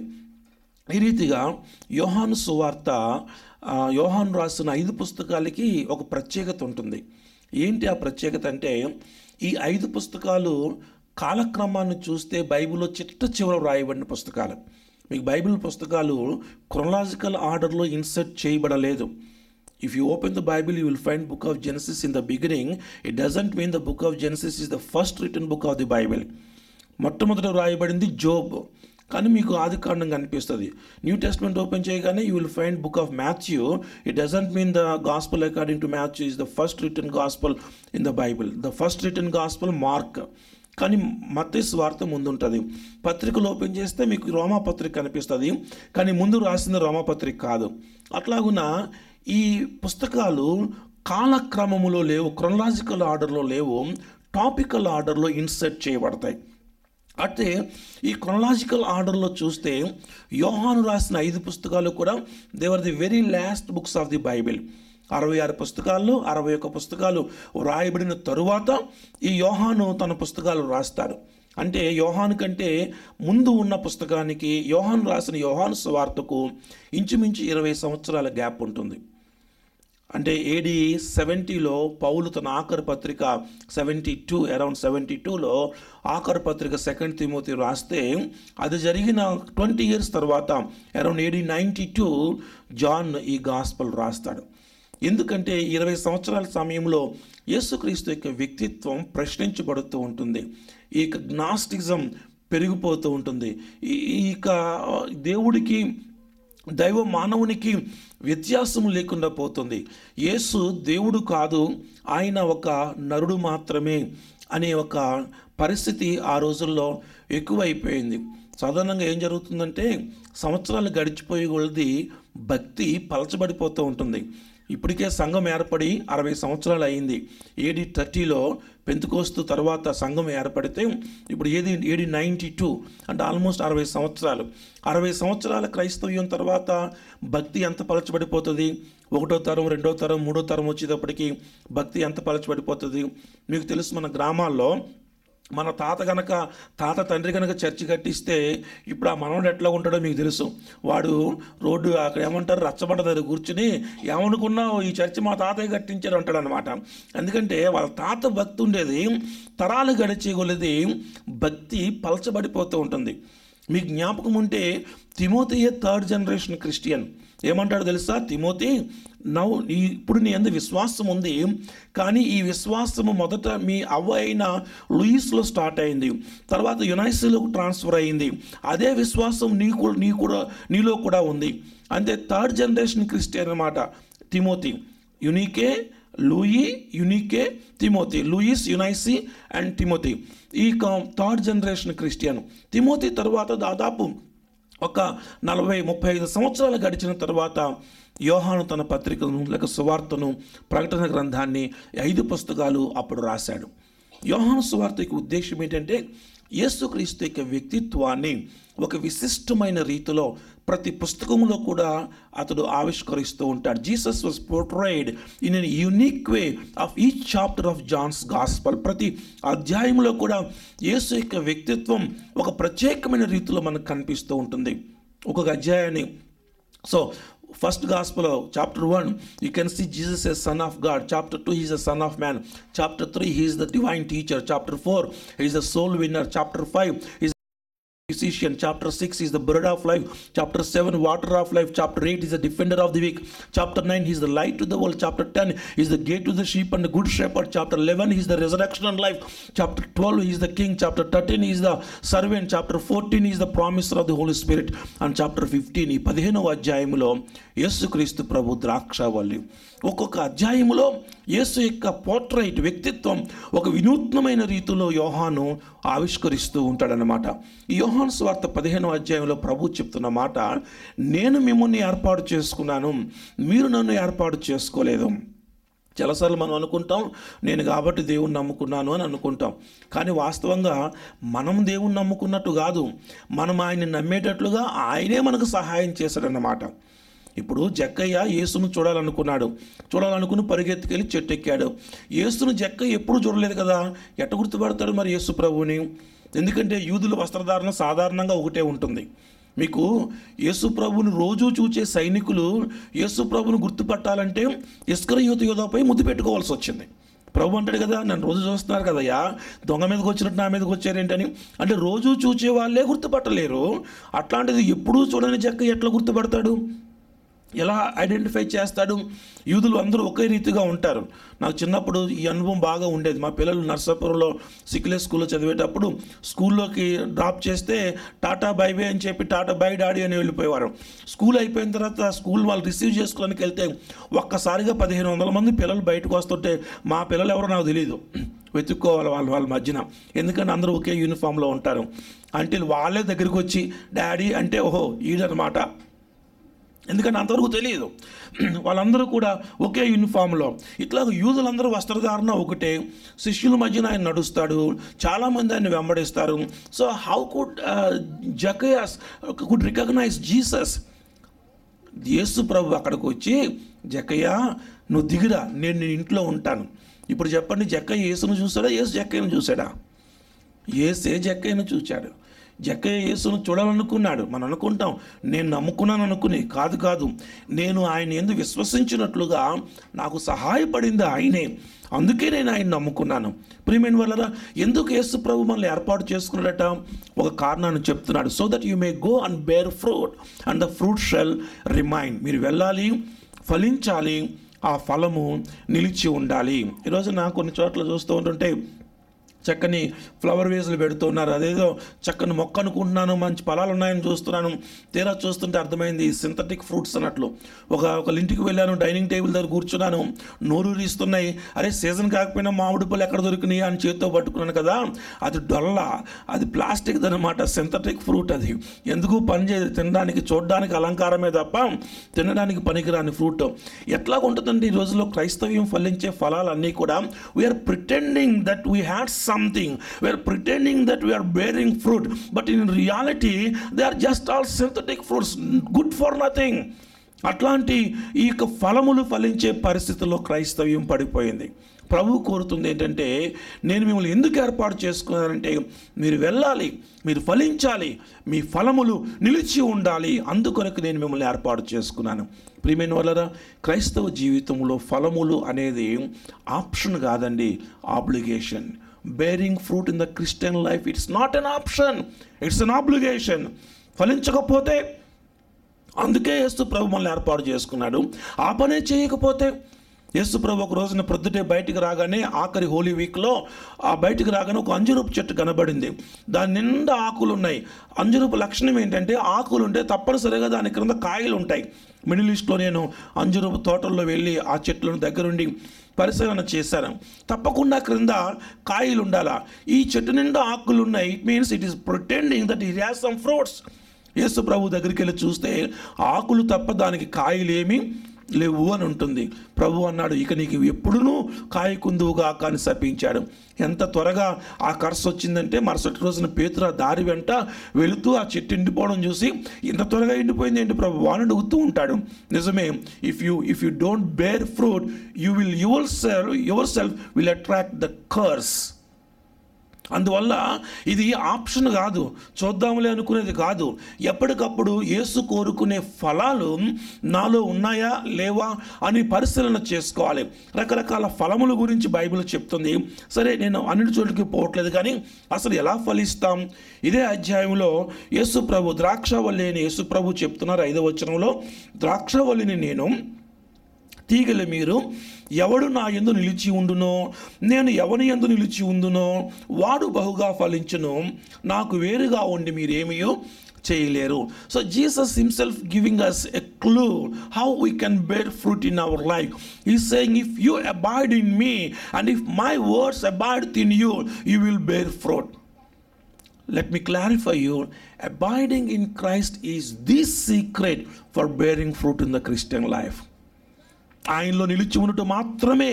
ఈ రీతిగా యోహాను సువార్త ఆ, యోహాను రాసిన ఐదు పుస్తకాలకి ఒక ప్రత్యేకత ఉంటుంది ఏంటి ఆ ప్రత్యేకత అంటే ఈ ఐదు పుస్తకాలు కాలక్రమాన్ని చూస్తే బైబిల్లో చిట్ట చివర రాయబడిన పుస్తకాలు మీకు బైబిల్ పుస్తకాలు క్రొనాలజికల్ ఆర్డర్లో ఇన్సర్ట్ చేయబడలేదు if you open the Bible you will find book of Genesis in the beginning it doesn't mean the book of Genesis is the first written book of the Bible మొట్టమొదట రాయబడింది Job కానీ మీకు ఆది కాండం కనిపిస్తుంది New Testament open చేయగానే you will find book of Matthew it doesn't mean the gospel according to Matthew is the first written gospel in the Bible the first written gospel Mark కానీ మత్తయి స్వార్థ ముందు ఉంటుంది పత్రికలు ఓపెన్ చేస్తే మీకు రోమా పత్రిక కనిపిస్తుంది కానీ ముందు రాసింది రోమా పత్రిక కాదు అట్లాగున ఈ పుస్తకాలు కాలక్రమములో లేవు క్రొనలాజికల్ ఆర్డర్లో లేవు టాపికల్ ఆర్డర్లో ఇన్సర్ట్ చేయబడతాయి అయితే ఈ క్రొనలాజికల్ ఆర్డర్లో చూస్తే యోహాను రాసిన ఐదు పుస్తకాలు కూడా they were the very last books of the Bible అరవై ఆరు పుస్తకాల్లో అరవై ఒక్క పుస్తకాలు రాయబడిన తరువాత ఈ యోహాను తన పుస్తకాలు రాస్తాడు అంటే యోహాను కంటే ముందు ఉన్న పుస్తకానికి యోహాను రాసిన యోహాను స్వార్తకు ఇంచుమించు ఇరవై సంవత్సరాల గ్యాప్ ఉంటుంది అంటే ఏడి సెవెంటీలో పౌలు తన ఆఖరి పత్రిక సెవెంటీ టూ అరౌండ్ సెవెంటీ టూలో ఆఖరి పత్రిక సెకండ్ తిమోతి రాస్తే అది జరిగిన ట్వంటీ ఇయర్స్ తర్వాత around AD ninety two John ఈ గాస్పల్ రాస్తాడు ఎందుకంటే ఇరవై సంవత్సరాల సమయంలో యేసుక్రీస్తు యొక్క వ్యక్తిత్వం ప్రశ్నించబడుతూ ఉంటుంది ఈ యొక్క జ్ఞాస్టిజం పెరిగిపోతూ ఉంటుంది ఈ ఈ యొక్క దేవుడికి దైవ మానవునికి వ్యత్యాసం లేకుండా పోతుంది యేసు దేవుడు కాదు ఆయన ఒక నరుడు మాత్రమే అనే ఒక పరిస్థితి ఆ రోజుల్లో ఎక్కువైపోయింది సాధారణంగా ఏం జరుగుతుందంటే సంవత్సరాలు గడిచిపోయే కొలది భక్తి పలచబడిపోతూ ఉంటుంది ఇప్పటికే సంఘం ఏర్పడి అరవై సంవత్సరాలు అయింది ఏడి థర్టీలో పెంతుకోస్తు తర్వాత సంఘం ఏర్పడితే ఇప్పుడు ఏది ఏడి నైంటీ టూ అంటే ఆల్మోస్ట్ అరవై సంవత్సరాలు అరవై సంవత్సరాల క్రైస్తవ్యం తర్వాత భక్తి ఎంత పలచబడిపోతుంది ఒకటో తరం రెండో తరం మూడో తరం వచ్చేటప్పటికి భక్తి ఎంత పలచబడిపోతుంది మీకు తెలుసు మన గ్రామాల్లో మన తాత గనక తాత తండ్రి కనుక చర్చి కట్టిస్తే ఇప్పుడు ఆ మనవడు ఎట్లా ఉంటాడో మీకు తెలుసు వాడు రోడ్డు అక్కడ ఏమంటారు రచ్చబండ దగ్గర కూర్చుని ఏమనుకున్నావు ఈ చర్చి మా తాతయ్య కట్టించాడు అంటాడు అనమాట ఎందుకంటే వాళ్ళ తాత భక్తి ఉండేది తరాలు గడిచే కొలది భక్తి పలచబడిపోతూ ఉంటుంది మీకు జ్ఞాపకం ఉంటే తిమోతియే థర్డ్ జనరేషన్ క్రిస్టియన్ ఏమంటాడు తెలుసా తిమోతి నవ్వు నీ ఇప్పుడు నీ అందు విశ్వాసం ఉంది కానీ ఈ విశ్వాసము మొదట మీ అవ్వ అయిన లూయిస్లో స్టార్ట్ అయింది తర్వాత యునైసీలోకి ట్రాన్స్ఫర్ అయింది అదే విశ్వాసం నీ కూడా నీ కూడా నీలో కూడా ఉంది అంటే థర్డ్ జనరేషన్ క్రిస్టియన్ అనమాట తిమోతి యునికే లూయి యునికే తిమోతి లూయిస్ యునైసి అండ్ తిమోతి ఈ థర్డ్ జనరేషన్ క్రిస్టియన్ తిమోతి తర్వాత దాదాపు ఒక నలభై ముప్పై ఐదు సంవత్సరాలు గడిచిన తర్వాత యోహాను తన పత్రికను లేక సువార్తను ప్రకటన గ్రంథాన్ని ఐదు పుస్తకాలు అప్పుడు రాశాడు యోహాను సువార్త యొక్క ఉద్దేశం ఏంటంటే యేసుక్రీస్తు యొక్క వ్యక్తిత్వాన్ని ఒక విశిష్టమైన రీతిలో ప్రతి పుస్తకంలో కూడా అతడు ఆవిష్కరిస్తూ ఉంటాడు Jesus was portrayed in an unique way of each chapter of John's gospel ప్రతి అధ్యాయంలో కూడా యేసు యొక్క వ్యక్తిత్వం ఒక ప్రత్యేకమైన రీతిలో మనకు కనిపిస్తూ ఉంటుంది ఒక్కొక్క అధ్యాయాన్ని so first gospel chapter one you can see Jesus as Son of God chapter two he's the Son of Man chapter three he's the divine teacher chapter four he's the soul winner chapter five is musician chapter 6 is the bread of life chapter 7 water of life chapter 8 is the defender of the weak chapter 9 he is the light to the world chapter 10 is the gate to the sheep and the good shepherd chapter 11 he is the resurrection and life chapter 12 he is the king chapter 13 he is the servant chapter 14 is the promiser of the holy spirit and chapter 15 ఈ పదిహేనవ అధ్యాయములో యేసుక్రీస్తు ప్రభు ద్రాక్షావల్లి ఒక్కొక్క అధ్యాయములో యేసు యొక్క portrait వ్యక్తిత్వం ఒక వినూత్నమైన రీతిలో యోహాను ఆవిష్కరిస్తూ ఉంటాడనమాట ఈ యోహాను స్వార్థ పదిహేనవ అధ్యాయంలో ప్రభు చెప్తున్న మాట నేను మిమ్మల్ని ఏర్పాటు చేసుకున్నాను మీరు నన్ను ఏర్పాటు చేసుకోలేదు చాలాసార్లు మనం అనుకుంటాం నేను కాబట్టి దేవుణ్ణి నమ్ముకున్నాను అని అనుకుంటాం కానీ వాస్తవంగా మనం దేవుణ్ణి నమ్ముకున్నట్టు కాదు మనం ఆయన్ని నమ్మేటట్లుగా ఆయనే మనకు సహాయం చేశాడన్నమాట ఇప్పుడు జక్కయ్య యేసును చూడాలనుకున్నాడు చూడాలనుకుని పరిగెత్తుకెళ్ళి చెట్టు ఎక్కాడు యేసును జక్కయ్య ఎప్పుడు చూడలేదు కదా ఎట్ట గుర్తుపడతాడు మరి యేసు ప్రభువుని ఎందుకంటే యూదుల వస్త్రధారణ సాధారణంగా ఒకటే ఉంటుంది మీకు యేసు ప్రభుని రోజు చూచే సైనికులు యేసు ప్రభుని గుర్తుపట్టాలంటే ఇస్కర యూత యోధపై ముద్దు పెట్టుకోవాల్సి వచ్చింది ప్రభు అంటాడు కదా నన్ను రోజు చూస్తున్నారు కదయ్యా దొంగ మీదకి వచ్చినట్టు నా మీదకి వచ్చారేంటని అంటే రోజు చూచే వాళ్ళే గుర్తుపట్టలేరు అట్లాంటిది ఎప్పుడూ చూడని జక్క ఎట్లా గుర్తుపడతాడు ఎలా ఐడెంటిఫై చేస్తాడు యూదులు అందరూ ఒకే రీతిగా ఉంటారు నాకు చిన్నప్పుడు ఈ అనుభవం బాగా ఉండేది మా పిల్లలు నర్సాపురంలో సిక్లే స్కూల్లో చదివేటప్పుడు స్కూల్లోకి డ్రాప్ చేస్తే టాటా బై బై అని చెప్పి టాటా బై డాడీ అని వెళ్ళిపోయేవారు స్కూల్ అయిపోయిన తర్వాత స్కూల్ వాళ్ళు రిసీవ్ చేసుకోవడానికి వెళ్తే ఒక్కసారిగా పదిహేను వందల మంది పిల్లలు బయటకు వస్తుంటే మా పిల్లలు ఎవరో నాకు తెలియదు వెతుక్కోవాలి వాళ్ళ వాళ్ళ మధ్యన ఎందుకంటే అందరూ ఒకే యూనిఫామ్లో ఉంటారు అంటే వాళ్ళే దగ్గరికి వచ్చి డాడీ అంటే ఓహో ఈడనమాట ఎందుకంటే అంతవరకు తెలియదు వాళ్ళందరూ కూడా ఒకే యూనిఫామ్లో ఇట్లా యూదులందరూ వస్త్రధారణ ఒకటే శిష్యుల మధ్యన ఆయన నడుస్తాడు చాలామంది ఆయన వెంబడిస్తారు so how could Zacchaeus could recognize Jesus యేసు ప్రభు అక్కడికి వచ్చి జక్కయ్య నువ్వు దిగురా నేను నీ ఇంట్లో ఉంటాను ఇప్పుడు చెప్పండి జక్కయ్య యేసును చూసాడా యేసు జక్కయ్యను చూసాడా ఏసే జక్కయ్యను చూచాడు జక్కయ్య యేసును చూడాలనుకున్నాడు మనం అనుకుంటాం నేను నమ్ముకున్నాను అనుకుని కాదు కాదు నేను ఆయన ఎందు విశ్వసించినట్లుగా నాకు సహాయపడింది ఆయనే అందుకే నేను ఆయన నమ్ముకున్నాను ప్రియమైన వల్ల ఎందుకు యేసు ప్రభు మనల్ని ఏర్పాటు చేసుకున్నాడట ఒక కారణాన్ని చెప్తున్నాడు so that you may go and bear fruit and the fruit shall remain మీరు వెళ్ళాలి ఫలించాలి ఆ ఫలము నిలిచి ఉండాలి ఈరోజు నాకు కొన్ని చోట్ల చూస్తూ ఉంటుంటే చక్కని ఫ్లవర్ వేసులు పెడుతున్నారు అదేదో చక్కని మొక్క అనుకుంటున్నాను మంచి ఫలాలు ఉన్నాయని చూస్తున్నాను తీరా చూస్తుంటే అర్థమైంది సింథటిక్ ఫ్రూట్స్ అన్నట్లు ఒక ఒక ఇంటికి వెళ్ళాను డైనింగ్ టేబుల్ దగ్గర కూర్చున్నాను నోరూరిస్తున్నాయి అరే సీజన్ కాకపోయినా మామిడి పళ్ళు ఎక్కడ దొరికినాయి అని చేతితో పట్టుకున్నాను కదా అది డొల్ల అది ప్లాస్టిక్ అనమాట సింథటిక్ ఫ్రూట్ అది ఎందుకు పనిచేయదు తినడానికి చూడడానికి అలంకారమే తప్ప తినడానికి పనికిరాని ఫ్రూట్ ఎట్లా ఉంటుందండి ఈ రోజుల్లో క్రైస్తవ్యం ఫలించే ఫలాలన్నీ కూడా we are pretending that we had something we are pretending that we are bearing fruit but in reality they are just all synthetic fruits good for nothing అట్లాంటి ఈ యొక్క ఫలములు ఫలించే పరిస్థితుల్లో క్రైస్తవ్యం పడిపోయింది ప్రభు కోరుతుంది ఏంటంటే నేను మిమ్మల్ని ఎందుకు ఏర్పాటు చేసుకున్నానంటే మీరు వెళ్ళాలి మీరు ఫలించాలి మీ ఫలములు నిలిచి ఉండాలి అందుకొరకు నేను మిమ్మల్ని ఏర్పాటు చేసుకున్నాను ప్రియమైన వలన క్రైస్తవ జీవితంలో ఫలములు అనేది ఆప్షన్ కాదండి obligation bearing fruit in the Christian life it's not an option it's an obligation ఫలించకపోతే అందుకే యేసు ప్రభు మనల్ని ఏర్పాటు చేసుకున్నాడు ఆ పనే చేయకపోతే యేసు ప్రభు ఒక రోజున ప్రొద్దుటే బయటికి రాగానే ఆఖరి హోలీ వీక్లో ఆ బయటికి రాగానే ఒక అంజురూపు చెట్టు కనబడింది దాని నిండా ఆకులు ఉన్నాయి అంజురూపు లక్షణం ఏంటంటే ఆకులు ఉంటే తప్పనిసరిగా దాని క్రింద కాయలు ఉంటాయి మిడిల్ ఈస్ట్లో నేను అంజురూపు తోటల్లో వెళ్ళి ఆ చెట్లను దగ్గరుండి పరిశీలన చేశాను తప్పకుండా క్రింద కాయలు ఉండాలా ఈ చెట్టు నిండా ఆకులు ఉన్నాయి it means it is pretending that it has some fruits యేసు ప్రభు దగ్గరికి వెళ్ళి చూస్తే ఆకులు తప్ప దానికి కాయలేమి లేవు అని ఉంటుంది ప్రభు అన్నాడు ఇక నీకు ఎప్పుడునూ కాయకుందువుగా కానీ శపించాడు ఎంత త్వరగా ఆ కర్స్ వచ్చిందంటే మరుసటి రోజున పేతురు ఆ దారి వెంట వెళుతూ ఆ చెట్టు ఎండిపోవడం చూసి ఇంత త్వరగా ఎండిపోయింది ఏంటి ప్రభు వాడు అడుగుతూ ఉంటాడు నిజమే if you if you don't bear fruit you will yourself yourself will attract the curse అందువల్ల ఇది ఆప్షన్ కాదు చూద్దాంలే అనుకునేది కాదు ఎప్పటికప్పుడు యేసు కోరుకునే ఫలాలు నాలో ఉన్నాయా లేవా అని పరిశీలన చేసుకోవాలి రకరకాల ఫలముల గురించి బైబిల్ చెప్తుంది సరే నేను అన్నిటి చోట్లకి పోవట్లేదు కానీ అసలు ఎలా ఫలిస్తాం ఇదే అధ్యాయంలో యేసు ప్రభు ద్రాక్షవల్లి అని యేసు ప్రభు చెప్తున్నారు ఐదవ వచనంలో ద్రాక్షవల్లిని నేను తీగల మీరు ఎవడు నా ఎందు నిలిచి ఉండునో నేను ఎవని ఎందు నిలిచి ఉండునో వాడు బహుగా ఫలించును నాకు వేరుగా ఉండి మీరేమియో చేయలేరు so Jesus himself giving us a clue how we can bear fruit in our life he saying if you abide in me and if my words abide in you you will bear fruit Let me clarify you abiding in Christ is the secret for bearing fruit in the Christian life. ఆయనలో నిలిచి ఉండటం మాత్రమే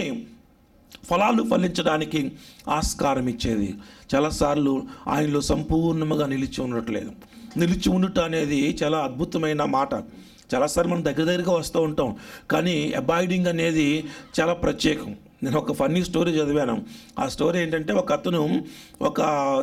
ఫలాలు ఫలించడానికి ఆస్కారం ఇచ్చేది చాలాసార్లు ఆయనలో సంపూర్ణంగా నిలిచి ఉండట్లేదు నిలిచి ఉండుట అనేది చాలా అద్భుతమైన మాట చాలాసార్లు మనం దగ్గర దగ్గరగా వస్తూ ఉంటాం కానీ అబాయిడింగ్ అనేది చాలా ప్రత్యేకం నేను ఒక ఫన్నీ స్టోరీ చదివాను ఆ స్టోరీ ఏంటంటే ఒక అతను ఒక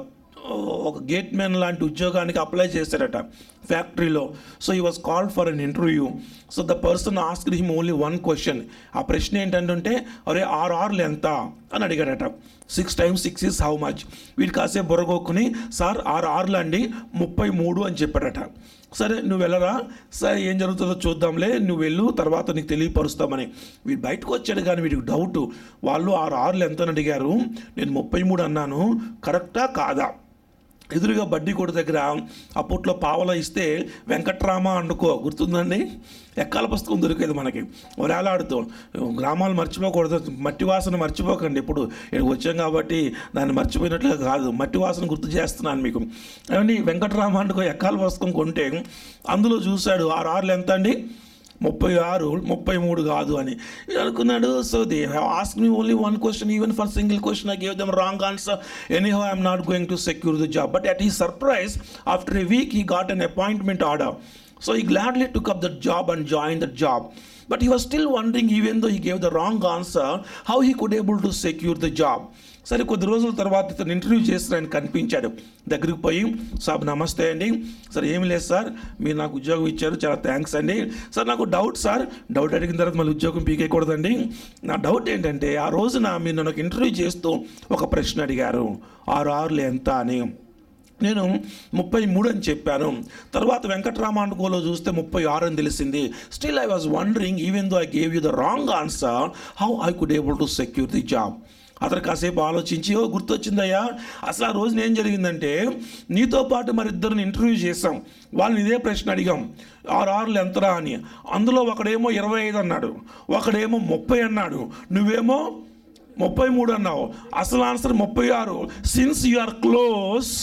ఒక గేట్ మ్యాన్ లాంటి ఉద్యోగానికి అప్లై చేశాడట ఫ్యాక్టరీలో so he was called for an interview so the person ask him only one question ఆ ప్రశ్న ఏంటంటే అరే ఆరు ఆర్లు ఎంత అని అడిగాడట six times six is how much వీడు కాసేపు బుర్రగొక్కుని సార్ ఆరు ఆర్లు అండి ముప్పై మూడు అని చెప్పాడట సరే నువ్వు వెళ్ళరా సరే ఏం జరుగుతుందో చూద్దాంలే నువ్వు వెళ్ళు తర్వాత నీకు తెలియపరుస్తామని వీడు బయటకు వచ్చాడు కానీ వీడికి డౌట్ వాళ్ళు ఆరు ఆరులు ఎంత అని అడిగారు నేను ముప్పై మూడు అన్నాను కరెక్టా కాదా ఎదురుగా బడ్డీ కొడు దగ్గర అప్పట్లో పావల ఇస్తే వెంకట్రామ అనుకో గుర్తుందండి ఎక్కాల పుస్తకం దొరికేది మనకి వేలాడుతూ గ్రామాలు మర్చిపోకూడదు మట్టి వాసన మర్చిపోకండి ఇప్పుడు ఇక్కడికి వచ్చాం కాబట్టి దాన్ని మర్చిపోయినట్లుగా కాదు మట్టి వాసన గుర్తు చేస్తున్నాను మీకు ఏమండి వెంకట్రామ అనుకో ఎక్కాల పుస్తకం కొంటే అందులో చూశాడు ఆరు ఆరులు ఎంత అండి ముప్పై ఆరు ముప్పై మూడు కాదు అని అనుకున్నాడు so they have ask me only one question even for single question I gave them wrong answer anyhow I'm not going to secure the job but at he surprise after a week he got an appointment order so he gladly took up that job and join that job but he was still wondering even though he gave the wrong answer how he could able to secure the job సరే కొద్ది రోజుల తర్వాత ఇతను interview చేసిన ఆయన కనిపించాడు దగ్గరికి పోయి సాబ్ నమస్తే అండి సార్ ఏమి లేదు సార్ మీరు నాకు ఉద్యోగం ఇచ్చారు చాలా థ్యాంక్స్ అండి సార్ నాకు డౌట్ సార్ డౌట్ అడిగిన తర్వాత మళ్ళీ ఉద్యోగం పీకేయకూడదండి నా డౌట్ ఏంటంటే ఆ రోజున మీరు నన్ను ఒక ఇంటర్వ్యూ చేస్తూ ఒక ప్రశ్న అడిగారు ఆరు ఆరులు ఎంత అని నేను ముప్పై మూడు అని చెప్పాను తర్వాత వెంకటరామానుకోలో చూస్తే ముప్పై ఆరు అని తెలిసింది still I was wondering even though I gave you the wrong answer how I could able to secure the job అతను కాసేపు ఆలోచించి ఓ గుర్తొచ్చిందయ్యా అసలు ఆ రోజున ఏం జరిగిందంటే నీతో పాటు మరి ఇద్దరిని ఇంటర్వ్యూ చేసాం వాళ్ళని ఇదే ప్రశ్న అడిగాం ఆరు ఆరులు ఎంతరా అని అందులో ఒకడేమో ఇరవై ఐదు అన్నాడు ఒకడేమో ముప్పై అన్నాడు నువ్వేమో ముప్పై మూడు అన్నావు అసలు ఆన్సర్ ముప్పై ఆరు since you are close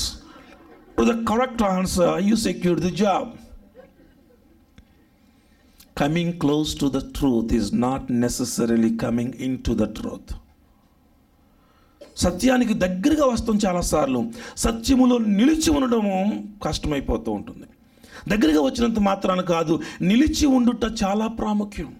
to the correct answer you secure the job coming close to the truth is not necessarily coming into the truth సత్యానికి దగ్గరగా వస్తాం చాలాసార్లు సత్యములో నిలిచి ఉండడము కష్టమైపోతూ ఉంటుంది దగ్గరగా వచ్చినంత మాత్రాన కాదు నిలిచి ఉండుట చాలా ప్రాముఖ్యం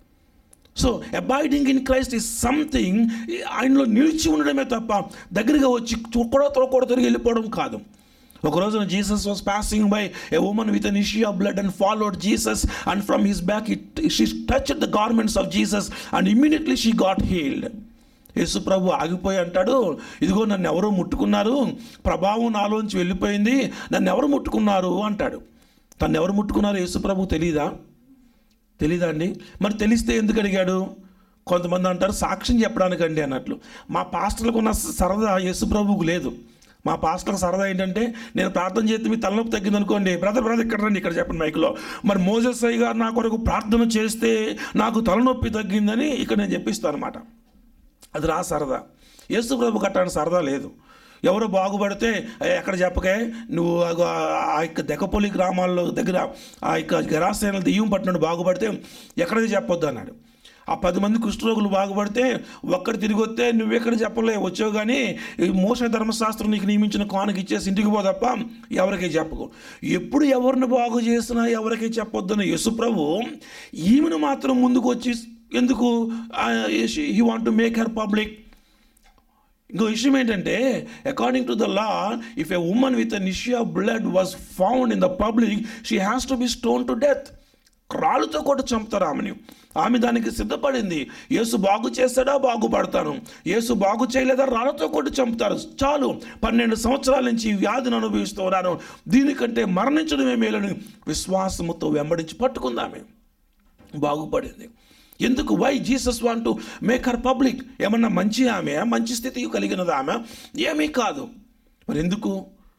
so abiding in Christ is something ఆయనలో నిలిచి ఉండడమే తప్ప దగ్గరగా వచ్చి కూడా కూడా తిరిగి వెళ్ళిపోవడం కాదు ఒక రోజున Jesus was passing by a woman with an issue of blood and followed Jesus and from his back it she touch the garments of Jesus and immediately she got healed యేసు ప్రభు ఆగిపోయి అంటాడు ఇదిగో నన్ను ఎవరో ముట్టుకున్నారు ప్రభావం నాలోంచి వెళ్ళిపోయింది నన్ను ఎవరు ముట్టుకున్నారు అంటాడు తను ఎవరు ముట్టుకున్నారు యేసు ప్రభు తెలీదా తెలీదా అండి మరి తెలిస్తే ఎందుకు అడిగాడు కొంతమంది అంటారు సాక్ష్యం చెప్పడానికండి అన్నట్లు మా పాస్టర్లకు ఉన్న సరదా యేసు ప్రభువుకు లేదు మా పాస్టర్లకు సరదా ఏంటంటే నేను ప్రార్థన చేస్తే మీ తలనొప్పి తగ్గింది అనుకోండి బ్రదర్ బ్రదర్ ఇక్కడ రండి ఇక్కడ చెప్పండి మైక్లో మరి మోజస్ అయ్య గారు నా కొరకు ప్రార్థన చేస్తే నాకు తలనొప్పి తగ్గిందని ఇక్కడ నేను చెప్పిస్తాను అనమాట అది రా సరదా యేసు ప్రభు కట్టాని సరదా లేదు ఎవరో బాగుపడితే "ఏ, ఎక్కడ చెప్పకే నువ్వు అగో ఆ- ఆ యొక్క దెక్కపల్లి గ్రామాల్లో దగ్గర ఆ యొక్క గరాసేనలు దెయ్యం పట్టినట్టు బాగుపడితే ఎక్కడికి చెప్పొద్దు అన్నాడు ఆ పది మంది కుష్ఠరోగులు బాగుపడితే ఒక్కడు తిరిగి వస్తే నువ్వెక్కడ చెప్పలే వచ్చావు కానీ ఈ మోస ధర్మశాస్త్రం నీకు నియమించిన కానుక ఇచ్చేసి ఇంటికి పో తప్ప ఎవరికీ చెప్పకు ఎప్పుడు ఎవరిని బాగు చేసినా ఎవరికీ చెప్పొద్దని యేసుప్రభు ఈమెను మాత్రం ముందుకు వచ్చి ఎందుకు he want to make her public ఇంకో విషయం ఏంటంటే according to the law if a woman with an issue of blood was found in the public she has to be stone to death రాళ్ళతో కూడా చంపుతారు ఆమెని ఆమె దానికి సిద్ధపడింది యేసు బాగు చేస్తాడా బాగుపడతాను యేసు బాగు చేయలేదా రాళ్ళతో కొట్టి చంపుతారు చాలు పన్నెండు సంవత్సరాల నుంచి ఈ వ్యాధిని అనుభవిస్తూ ఉన్నాను దీనికంటే మరణించడమే మేలని విశ్వాసముతో వెంబడించి పట్టుకుందామే బాగుపడింది ఎందుకు why Jesus want to make her public ఏమన్నా మంచి ఆమె మంచి స్థితి కలిగినది ఆమె ఏమీ కాదు మరి ఎందుకు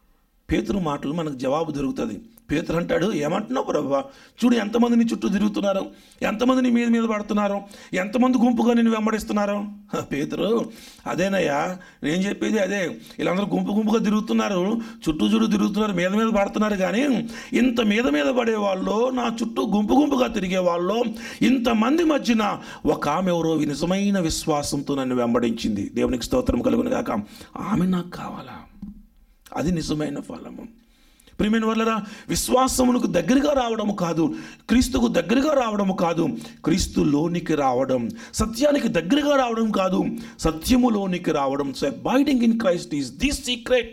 పేతురు మాటలు మనకు జవాబు దొరుకుతుంది పేతురు అంటాడు ఏమంటున్నావు ప్రభా చూడు ఎంతమంది నీ చుట్టూ తిరుగుతున్నారు ఎంతమంది నీ మీద మీద పడుతున్నారు ఎంతమంది గుంపుగా నిన్ను వెంబడిస్తున్నారు హ, పేతురు అదేనయ్యా నేను చెప్పేది అదే వీళ్ళందరూ గుంపు గుంపుగా తిరుగుతున్నారు చుట్టూ చుట్టూ తిరుగుతున్నారు మీద మీద పడుతున్నారు కానీ ఇంత మీద మీద పడే వాళ్ళు నా చుట్టూ గుంపు గుంపుగా తిరిగే వాళ్ళు ఇంతమంది మధ్యన ఒక ఆమె ఎవరో నిజమైన విశ్వాసంతో నన్ను వెంబడించింది దేవునికి స్తోత్రం కలుగును గాక ఆమె నాకు కావాలా అది నిజమైన ఫలము ప్రియమైన వల్లరా విశ్వాసమునకు దగ్గరగా రావడము కాదు క్రీస్తుకు దగ్గరగా రావడము కాదు క్రీస్తులోనికి రావడం సత్యానికి దగ్గరగా రావడం కాదు సత్యములోనికి రావడం so abiding in Christ is the secret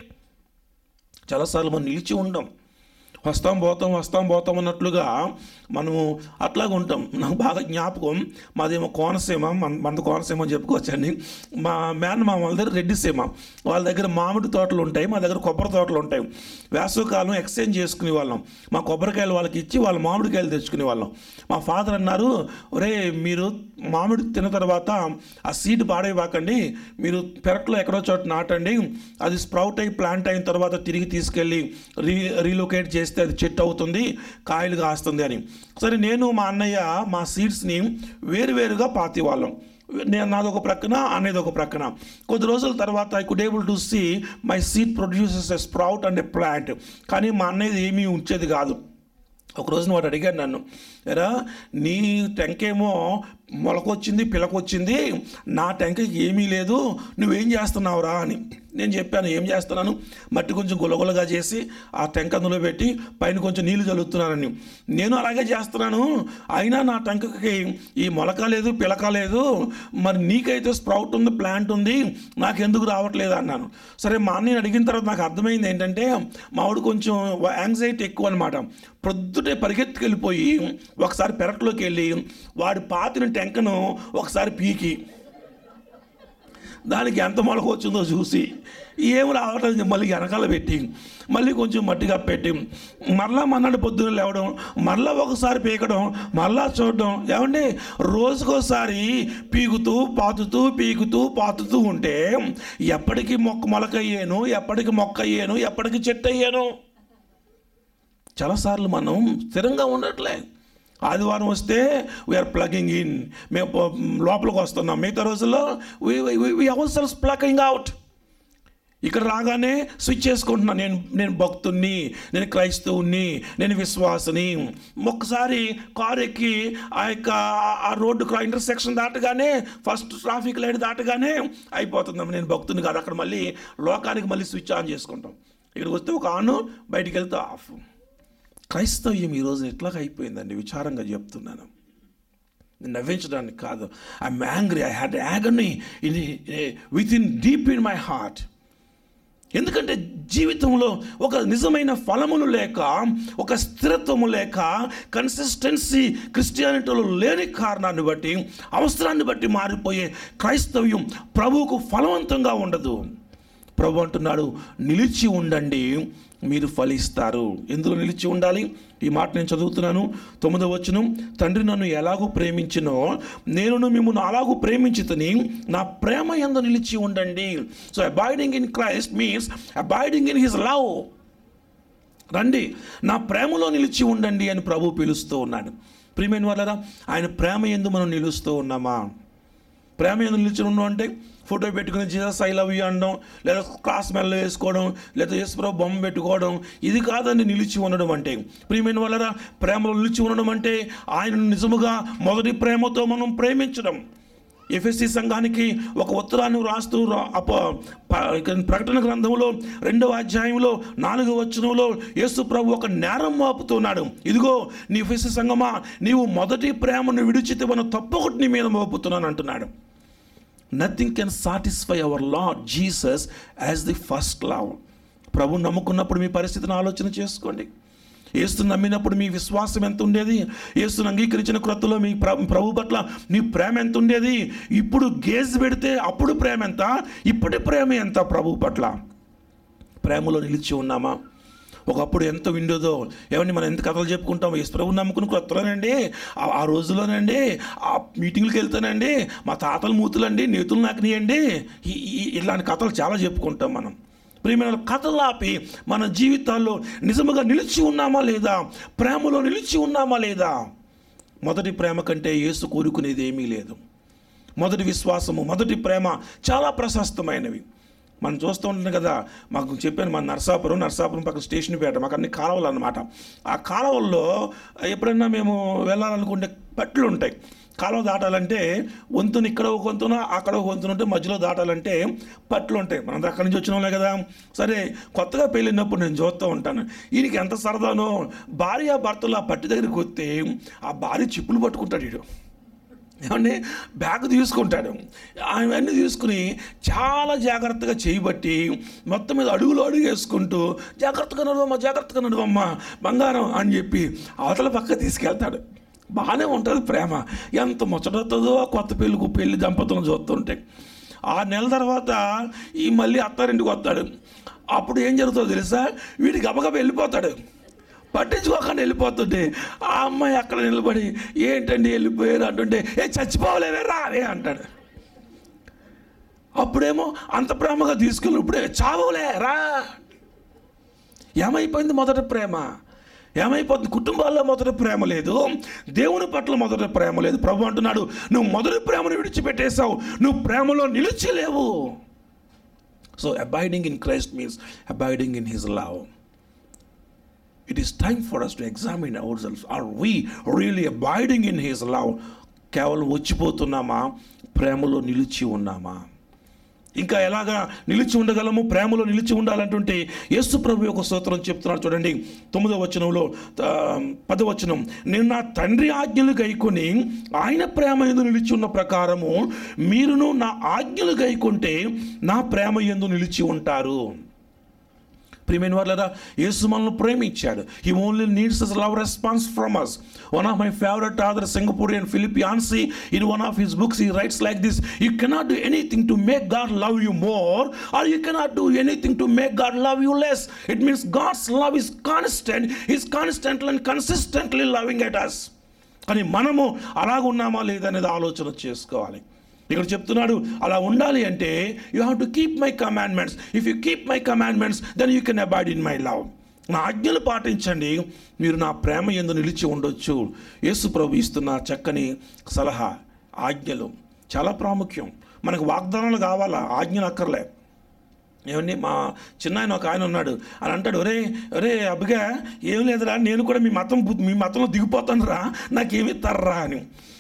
చాలాసార్లు మనం నిలిచి ఉండం వస్తాం పోతాం వస్తాం పోతాం అన్నట్లుగా మనము అట్లాగే ఉంటాం నాకు బాగా జ్ఞాపకం మాదేమో కోనసీమ మన మనది కోనసీమ అని చెప్పుకోవచ్చండి మా మేన మా వాళ్ళ దగ్గర రెడ్డి సీమ వాళ్ళ దగ్గర మామిడి తోటలు ఉంటాయి మా దగ్గర కొబ్బరి తోటలు ఉంటాయి వేసవకాలం ఎక్స్చేంజ్ చేసుకునే వాళ్ళం మా కొబ్బరికాయలు వాళ్ళకి ఇచ్చి వాళ్ళ మామిడికాయలు తెచ్చుకునే వాళ్ళం మా ఫాదర్ అన్నారు ఒరే మీరు మామిడి తిన్న తర్వాత ఆ సీడ్ పాడైపోకండి మీరు పెరట్లో ఎక్కడో చోట నాటండి అది స్ప్రౌట్ అయి ప్లాంట్ అయిన తర్వాత తిరిగి తీసుకెళ్ళి రీ రీలొకేట్ చేస్తే అది చెట్టు అవుతుంది కాయలు కాస్తుంది అని సరే నేను మా అన్నయ్య మా సీడ్స్ని వేరువేరుగా పాతి వాళ్ళం నేను నాది ఒక ప్రక్కన అనేది ఒక ప్రక్కన కొద్ది రోజుల తర్వాత I could able to see my seed produces a sprout and a plant కానీ మా అన్నయ్యది ఏమీ ఉంచేది కాదు ఒక రోజున వాడు అడిగాడు నన్ను ఎరా నీ టెంకేమో మొలకొచ్చింది పిలకొచ్చింది నా టెంకకి ఏమీ లేదు నువ్వేం చేస్తున్నావురా అని నేను చెప్పాను ఏం చేస్తున్నాను మట్టి కొంచెం గులగులగా చేసి ఆ టెంక అందులో పెట్టి పైన కొంచెం నీళ్లు చల్లుతున్నానని నేను అలాగే చేస్తున్నాను అయినా నా టెంకకి ఈ మొలక లేదు పిలక లేదు మరి నీకైతే స్ప్రౌట్ ఉంది ప్లాంట్ ఉంది నాకెందుకు రావట్లేదు అన్నాను సరే మా అన్నయ్య అడిగిన తర్వాత నాకు అర్థమైంది ఏంటంటే మావాడు కొంచెం యాంగ్జైటీ ఎక్కువ అనమాట ప్రొద్దుటే పరిగెత్తుకెళ్ళిపోయి ఒకసారి పెరట్లోకి వెళ్ళి వాడి పాతిన టెంకను ఒకసారి పీకి దానికి ఎంత మొలక వచ్చిందో చూసి ఏం రావట్లేదు మళ్ళీ వెనకాల పెట్టి మళ్ళీ కొంచెం మట్టిగా పెట్టి మరలా మన్నాడు పొద్దున్న లేవడం మరలా ఒకసారి పీకడం మరలా చూడడం ఏమండి రోజుకోసారి పీకుతూ పాతుతూ పీకుతూ పాతుతూ ఉంటే ఎప్పటికి మొక్క మొలక అయ్యాను ఎప్పటికి మొక్క అయ్యాను ఎప్పటికి చెట్టు అయ్యాను చాలాసార్లు మనం స్థిరంగా ఉండట్లే ఆదివారం వస్తే వీఆర్ ప్లగింగ్ ఇన్ మేము పో- లోపలికి వస్తున్నాం మిగతా రోజుల్లో అవర్ సెల్స్ ప్లగింగ్ అవుట్ ఇక్కడ రాగానే స్విచ్ చేసుకుంటున్నాను నేను నేను భక్తుణ్ణి నేను క్రైస్తవుని నేను విశ్వాసని ఒక్కసారి కారు ఎక్కి ఆ యొక్క ఆ- ఆ రోడ్డు క్రా ఇంటర్సెక్షన్ దాటగానే ఫస్ట్ ట్రాఫిక్ లైట్ దాటగానే అయిపోతుందాం నేను భక్తుని కాదు అక్కడ మళ్ళీ లోకానికి మళ్ళీ స్విచ్ ఆన్ చేసుకుంటాం ఇక్కడికి వస్తే ఒక ఆన్ బయటికి వెళ్తే ఆఫ్ క్రైస్తవ్యం ఈరోజు ఎట్లాగ అయిపోయిందండి విచారంగా చెప్తున్నాను నేను నవ్వించడానికి కాదు I'm angry I had agony in with in deep in my heart ఎందుకంటే జీవితంలో ఒక నిజమైన ఫలములు లేక ఒక స్థిరత్వము లేక కన్సిస్టెన్సీ క్రిస్టియానిటీలో లేని కారణాన్ని బట్టి అవసరాన్ని బట్టి మారిపోయే క్రైస్తవ్యం ప్రభువుకు ఫలవంతంగా ఉండదు ప్రభు అంటున్నాడు నిలిచి ఉండండి మీరు ఫలిస్తారు ఎందులో నిలిచి ఉండాలి ఈ మాట నేను చదువుతున్నాను తొమ్మిదవ వచనం తండ్రి నన్ను ఎలాగూ ప్రేమించినో నేను మిమ్మల్ని అలాగూ ప్రేమించుతని నా ప్రేమ ఎందు నిలిచి ఉండండి so abiding in Christ means abiding in his love రండి నా ప్రేమలో నిలిచి ఉండండి అని ప్రభు పిలుస్తూ ఉన్నాడు ప్రియమైన వాళ్ళరా ఆయన ప్రేమ ఎందు మనం నిలుస్తూ ఉన్నామా ప్రేమ ఎందుకు నిలిచి ఉన్నాం అంటే ఫోటో పెట్టుకుని జీసస్ ఐ లవ్ యూ అనడం లేదా క్లాస్ మెల్ల వేసుకోవడం లేదా యేసుప్రభు బొమ్మ పెట్టుకోవడం ఇది కాదండి నిలిచి ఉండడం అంటే ప్రియమైన వాళ్ళరా ప్రేమలో నిలిచి ఉండడం అంటే ఆయనను నిజముగా మొదటి ప్రేమతో మనం ప్రేమించడం ఎఫ్ఎస్సి సంఘానికి ఒక ఉత్తరాన్ని రాస్తూ రా- అప ప- ఇక ప్రకటన గ్రంథంలో రెండవ అధ్యాయంలో నాలుగవ వచనంలో యేసు ప్రభు ఒక నేరం మోపుతున్నాడు ఇదిగో నీ ఎఫ్ఎస్సి సంఘమా నీవు మొదటి ప్రేమను విడిచితే మనం తప్పొకటి నీ మీద మోపుతున్నాను అంటున్నాడు nothing can satisfy our Lord Jesus as the first love ప్రభు నమ్ముకున్నప్పుడు మీ పరిస్థితిని ఆలోచన చేసుకోండి ఏసును నమ్మినప్పుడు మీ విశ్వాసం ఎంత ఉండేది ఏసును అంగీకరించిన క్రొత్తలో మీ ప్ర- ప్రభు పట్ల మీ ప్రేమ ఎంత ఉండేది ఇప్పుడు గేజ్ పెడితే అప్పుడు ప్రేమ ఎంత ఇప్పటి ప్రేమ ఎంత ప్రభు పట్ల ప్రేమలో నిలిచి ఉన్నామా ఒకప్పుడు ఎంత విండోదో ఏమండి మనం ఎంత కథలు చెప్పుకుంటాం యేసు ప్రభు నమ్ముకుని కొత్తలోనండి ఆ- ఆ రోజుల్లోనండి ఆ మీటింగ్లకు వెళ్తానండి మా తాతల మూతులండి నేతులు నాకినాయండి ఈ- ఈ- ఇలాంటి కథలు చాలా చెప్పుకుంటాం మనం ప్రియమైన కథలు ఆపి మన జీవితాల్లో నిజముగా నిలిచి ఉన్నామా లేదా ప్రేమలో నిలిచి ఉన్నామా లేదా మొదటి ప్రేమ కంటే యేసు కోరుకునేది ఏమీ లేదు మొదటి విశ్వాసము మొదటి ప్రేమ చాలా ప్రశస్తమైనవి మనం చూస్తూ ఉంటాం కదా మాకు చెప్పాను మన నర్సాపురం నర్సాపురం పక్కన స్టేషన్ పేట మాకు అన్ని కాలువలు అనమాట ఆ కాలువల్లో ఎప్పుడైనా మేము వెళ్ళాలనుకుంటే పట్లు ఉంటాయి కాలువ దాటాలంటే వంతుని ఇక్కడ ఒక వంతున అక్కడ ఒక వంతున ఉంటే మధ్యలో దాటాలంటే పట్లు ఉంటాయి మనం అక్కడి నుంచి వచ్చిన వాళ్ళే కదా సరే కొత్తగా పెళ్ళినప్పుడు నేను చూస్తూ ఉంటాను ఈయనకి ఎంత సరదానో భార్య భర్తలు ఆ పట్టి దగ్గరికి వస్తే ఆ భార్య చిప్పులు పట్టుకుంటాడు వీడు ఏమంటే బ్యాగ్ తీసుకుంటాడు అవన్నీ తీసుకుని చాలా జాగ్రత్తగా చేయబట్టి మొత్తం మీద అడుగులు అడుగు వేసుకుంటూ జాగ్రత్తగా నడవమ్మా జాగ్రత్తగా నడవమ్మా బంగారం అని చెప్పి అవతల పక్క తీసుకెళ్తాడు బాగానే ఉంటుంది ప్రేమ ఎంత ముచ్చటవుతుందో ఆ కొత్త పెళ్ళికి పెళ్లి దంపతులను చూస్తుంటే ఆ నెల తర్వాత ఈ మళ్ళీ అత్తారింటికి వస్తాడు అప్పుడు ఏం జరుగుతుందో తెలుసా వీడికి గబగబ వెళ్ళిపోతాడు పట్టించుకోకుండా వెళ్ళిపోతుంటే ఆ అమ్మాయి అక్కడ నిలబడి ఏంటండి వెళ్ళిపోయారు అంటుంటే ఏ చచ్చిపోవలేవే రావే అంటాడు అప్పుడేమో అంత ప్రేమగా తీసుకెళ్ళి ఇప్పుడే చావులే రా ఏమైపోయింది మొదటి ప్రేమ ఏమైపోతుంది కుటుంబాల్లో మొదటి ప్రేమ లేదు దేవుని పట్ల మొదటి ప్రేమ లేదు ప్రభు అంటున్నాడు నువ్వు మొదటి ప్రేమను విడిచిపెట్టేశావు నువ్వు ప్రేమలో నిలిచిలేవు so abiding in Christ means abiding in his love it is time for us to examine ourselves. Are we really abiding in His love? కేవలం వచ్చిపోతున్నామా ప్రేమలో నిలిచి ఉన్నామా ఇంకా ఎలాగా నిలిచి ఉండగలము ప్రేమలో నిలిచి ఉండాలంటుంటే యేసు ప్రభు యొక్క స్తోత్రం చెప్తున్నాడు చూడండి తొమ్మిదో వచనంలో ఆ, పదో వచనం నేను నా తండ్రి ఆజ్ఞలు గైకొని ఆయన ప్రేమ ఎందు నిలిచి ఉన్న ప్రకారము మీరును నా ఆజ్ఞలు గైకుంటే నా ప్రేమ ఎందు నిలిచి ఉంటారు ప్రియమైన వాళ్ళరా యేసు మనల్ని ప్రేమించాడు he only needs us love response from us one of my favourite author Singaporean Philip Yancey in one of his books he writes like this you cannot do anything to make God love you more or you cannot do anything to make God love you less it means God's love is constant is constantly and consistently loving at us కానీ మనము అలాగ ఉన్నామా లేదనేది ఆలోచన చేసుకోవాలి ఇక్కడ చెప్తున్నాడు అలా ఉండాలి అంటే you have to keep my commandments if you keep my commandments then you can abide in my love నా ఆజ్ఞలు పాటించండి మీరు నా ప్రేమ ఎందు నిలిచి ఉండొచ్చు యేసు ప్రభు ఇస్తున్న చక్కని సలహా ఆజ్ఞలు చాలా ప్రాముఖ్యం మనకు వాగ్దానాలు కావాలా ఆజ్ఞలు అక్కర్లే ఏమండి మా చిన్న ఆయన ఒక ఆయన ఉన్నాడు అని అంటాడు ఒరే ఒరే అబ్బగా ఏం లేదురా నేను కూడా మీ మతం పు- మీ మతంలో దిగిపోతాను రా నాకేమి ఇస్తారా అని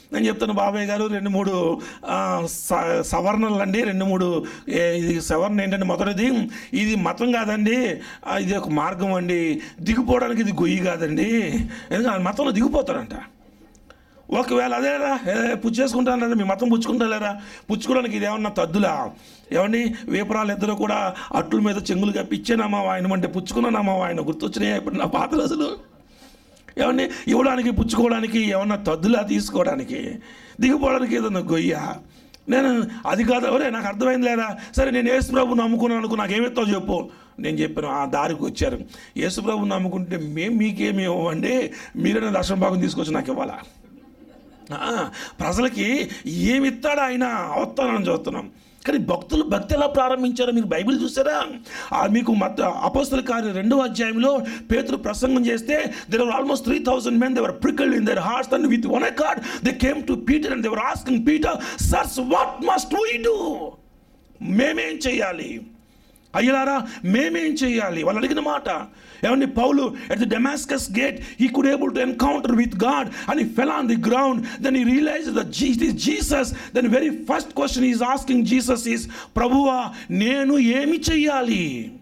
నేను చెప్తాను బాబాయ్ గారు రెండు మూడు ఆ, స- సవర్ణలు అండి రెండు మూడు ఏ, ఇది సవర్ణ ఏంటంటే మొదటిది ఇది మతం కాదండి ఆ, ఇది ఒక మార్గం అండి దిగిపోవడానికి ఇది గొయ్యి కాదండి ఎందుకంటే మతంలో దిగిపోతారంట ఒకవేళ అదేరా ఏ పుచ్చేసుకుంటారా మీ మతం పుచ్చుకుంటారా పుచ్చుకోవడానికి ఇది ఏమన్నా తద్దులా ఏమండి వేపరాలు ఇద్దరు కూడా అట్ల మీద చెంగులు కప్పి ఇచ్చానమ్మా ఆయన అంటే పుచ్చుకున్నానమ్మా ఆయన గుర్తొచ్చినాయి ఇప్పుడు నా పాత రోజులు ఏమండి ఇవ్వడానికి పుచ్చుకోవడానికి ఏమన్నా తద్దులా తీసుకోవడానికి దిగిపోవడానికి ఏదన్నా గొయ్య నేను అది కాదు ఒరే నాకు అర్థమైంది లేరా సరే నేను యేసుప్రభు నమ్ముకున్నాను అనుకో నాకు ఏమిస్తావు చెప్పు నేను చెప్పాను ఆ దారికి వచ్చారు యేసుప్రభు నమ్ముకుంటే మేము మీకేమి ఇవ్వండి మీరైనా దర్శన భాగం తీసుకొచ్చి నాకు ఇవ్వాలా ఆ, ప్రజలకి ఏమి ఇస్తాడు ఆయన వస్తానని చూస్తున్నాం కానీ భక్తులు భక్తి ఎలా ప్రారంభించారో మీకు బైబిల్ చూసారా ఆ మీకు మత అపోస్తల కార్య రెండవ అధ్యాయంలో పేతురు ప్రసంగం చేస్తే there are almost three thousand men they were pricked in their hearts and with one accord they came to Peter and they were asking Peter sirs what must we do మేమేం చేయాలి అయ్యలారా మేమేం చేయాలి వాళ్ళు అడిగిన మాట ఏమండి పౌలు at the Damascus gate he could able to encounter with God and he fell on the ground then he realize the Jesus then very first question is asking Jesus is ప్రభువా నేను ఏమి చెయ్యాలి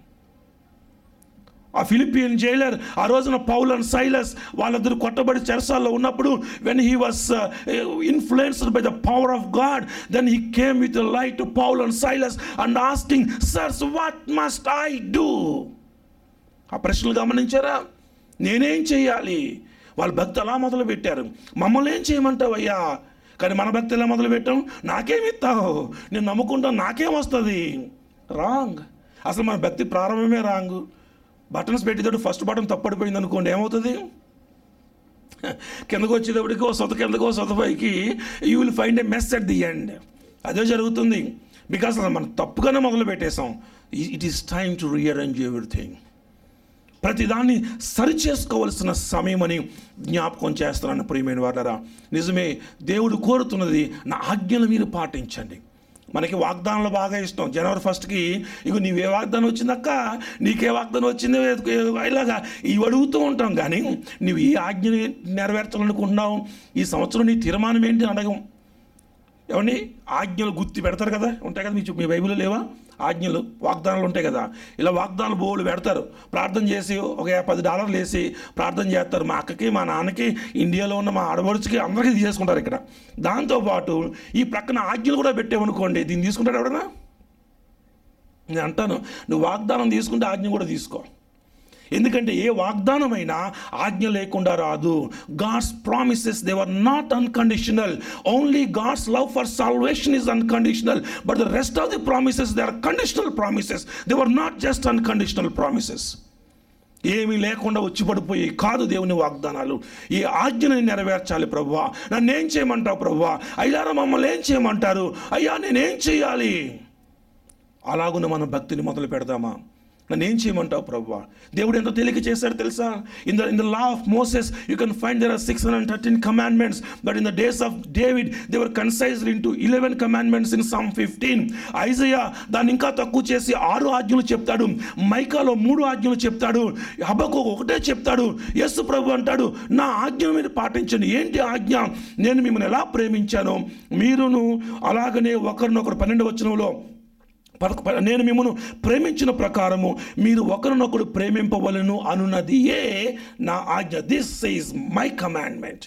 ఆ ఫిలిపియన్ జైలర్ ఆ రోజున Paul and Silas వాళ్ళిద్దరు కొట్టబడి చెరసాల్లో ఉన్నప్పుడు when he was influenced by the power of God then he came with light to Paul and Silas and asking sirs what must I do ఆ ప్రశ్నలు గమనించారా నేనేం చేయాలి వాళ్ళ భక్తి అలా మొదలు పెట్టారు మమ్మల్ని ఏం చేయమంటావు అయ్యా కానీ మన భక్తి ఎలా మొదలు పెట్టాం నాకేమి ఇస్తావు నేను నమ్ముకుంటాను నాకేం వస్తుంది రాంగ్ అసలు మన భక్తి ప్రారంభమే రాంగ్ బటన్స్ పెట్టేటప్పుడు ఫస్ట్ బటన్ తప్పడిపోయింది అనుకోండి ఏమవుతుంది కిందకు వచ్చేటప్పటికి ఓ సొత కిందకో సొత పైకి you will find a mess at the end అదే జరుగుతుంది బికాస్ అసలు మనం తప్పుగానే మొదలు పెట్టేశాం it is time to rearrange everything ప్రతిదాన్ని సరిచేసుకోవలసిన సమయమని జ్ఞాపకం చేస్తున్నాను ప్రియమైన వాళ్ళరా నిజమే దేవుడు కోరుతున్నది నా ఆజ్ఞలు మీరు పాటించండి మనకి వాగ్దానాలు బాగా ఇష్టం జనవరి ఫస్ట్కి ఇక నీవే వాగ్దానం వచ్చిందక్క నీకే వాగ్దానం వచ్చింది ఇలాగా ఇవి అడుగుతూ ఉంటాం కానీ నువ్వు ఏ ఆజ్ఞని నెరవేర్చాలనుకుంటున్నావు ఈ సంవత్సరం నీ తీర్మానం ఏంటి అని అడగం ఏమండి ఆజ్ఞలు గుర్తి పెడతారు కదా ఉంటాయి కదా మీ చూ- మీ బైబిల్లో లేవా ఆజ్ఞలు వాగ్దానాలు ఉంటాయి కదా ఇలా వాగ్దానాలు బోర్డు పెడతారు ప్రార్థన చేసి ఒక యా- పది డాలర్లు వేసి ప్రార్థన చేస్తారు మా అక్కకి మా నాన్నకి ఇండియాలో ఉన్న మా ఆడబడుచుకి అందరికీ తీసుకుంటారు ఇక్కడ దాంతోపాటు ఈ ప్రక్కన ఆజ్ఞలు కూడా పెట్టామనుకోండి దీన్ని తీసుకుంటాడు ఎవడన్నా నేను అంటాను నువ్వు వాగ్దానం తీసుకుంటే ఆజ్ఞ కూడా తీసుకో ఎందుకంటే ఏ వాగ్దానమైనా ఆజ్ఞ లేకుండా రాదు God's promises they were not unconditional only God's love for salvation is unconditional but the rest of the promises they are conditional promises they were not just unconditional promises ఏమీ లేకుండా వచ్చి పడిపోయి కాదు దేవుని వాగ్దానాలు ఈ ఆజ్ఞని నెరవేర్చాలి ప్రభువా నన్ను ఏం చేయమంటావు ప్రభువా అయ్యారా మమ్మల్ని ఏం చేయమంటారు అయ్యా నేనేం చేయాలి అలాగున్న మనం భక్తిని మొదలు పెడదామా నన్ను ఏం చేయమంటావు ప్రభు దేవుడు ఎంత తేలిక చేశాడు తెలుసా in the in the law of Moses you can find there are six hundred thirteen commandments but in the days of David they were concised into eleven commandments in some fifteen Isaiah దాన్ని ఇంకా తక్కువ చేసి ఆరు ఆజ్ఞలు చెప్తాడు మైకాలో మూడు ఆజ్ఞలు చెప్తాడు హబకు ఒకటే చెప్తాడు యస్సు ప్రభు అంటాడు నా ఆజ్ఞను మీరు పాటించండి ఏంటి ఆజ్ఞ నేను మిమ్మల్ని ఎలా ప్రేమించానో మీరును అలాగనే ఒకరినొకరు పన్నెండు వచనంలో పదకొ ప- నేను మిమ్మల్ని ప్రేమించిన ప్రకారము మీరు ఒకరినొకరు ప్రేమింపవలను అనున్నది ఏ నా ఆజ్ఞ దిస్ ఈజ్ మై కమాండ్మెంట్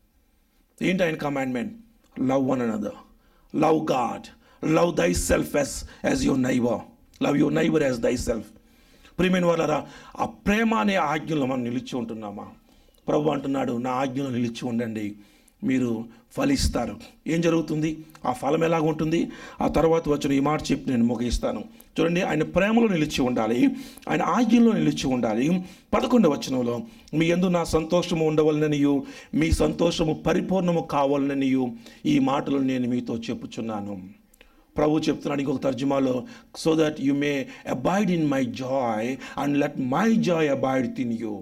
ఏంటి ఆయన commandment love one another love God love thyself as as your neighbour love your neighbour as thyself ప్రియమైన వాళ్ళరా ఆ ప్రేమ అనే ఆజ్ఞలో మనం నిలిచి ఉంటున్నామా ప్రభు అంటున్నాడు నా ఆజ్ఞలో నిలిచి ఉండండి మీరు ఫలిస్తారు ఏం జరుగుతుంది ఆ ఫలం ఎలాగ ఉంటుంది ఆ తర్వాత వచ్చిన ఈ మాట చెప్పి నేను ముగిస్తాను చూడండి ఆయన ప్రేమలో నిలిచి ఉండాలి ఆయన ఆజ్ఞలో నిలిచి ఉండాలి పదకొండవ వచనంలో మీ ఎందు నా సంతోషము ఉండవలననియు మీ సంతోషము పరిపూర్ణము కావాలననియు ఈ మాటలు నేను మీతో చెప్పుచున్నాను ప్రభు చెప్తున్నాడు ఇంకొక తర్జుమాలో so that you may abide in my joy and let my joy abide in you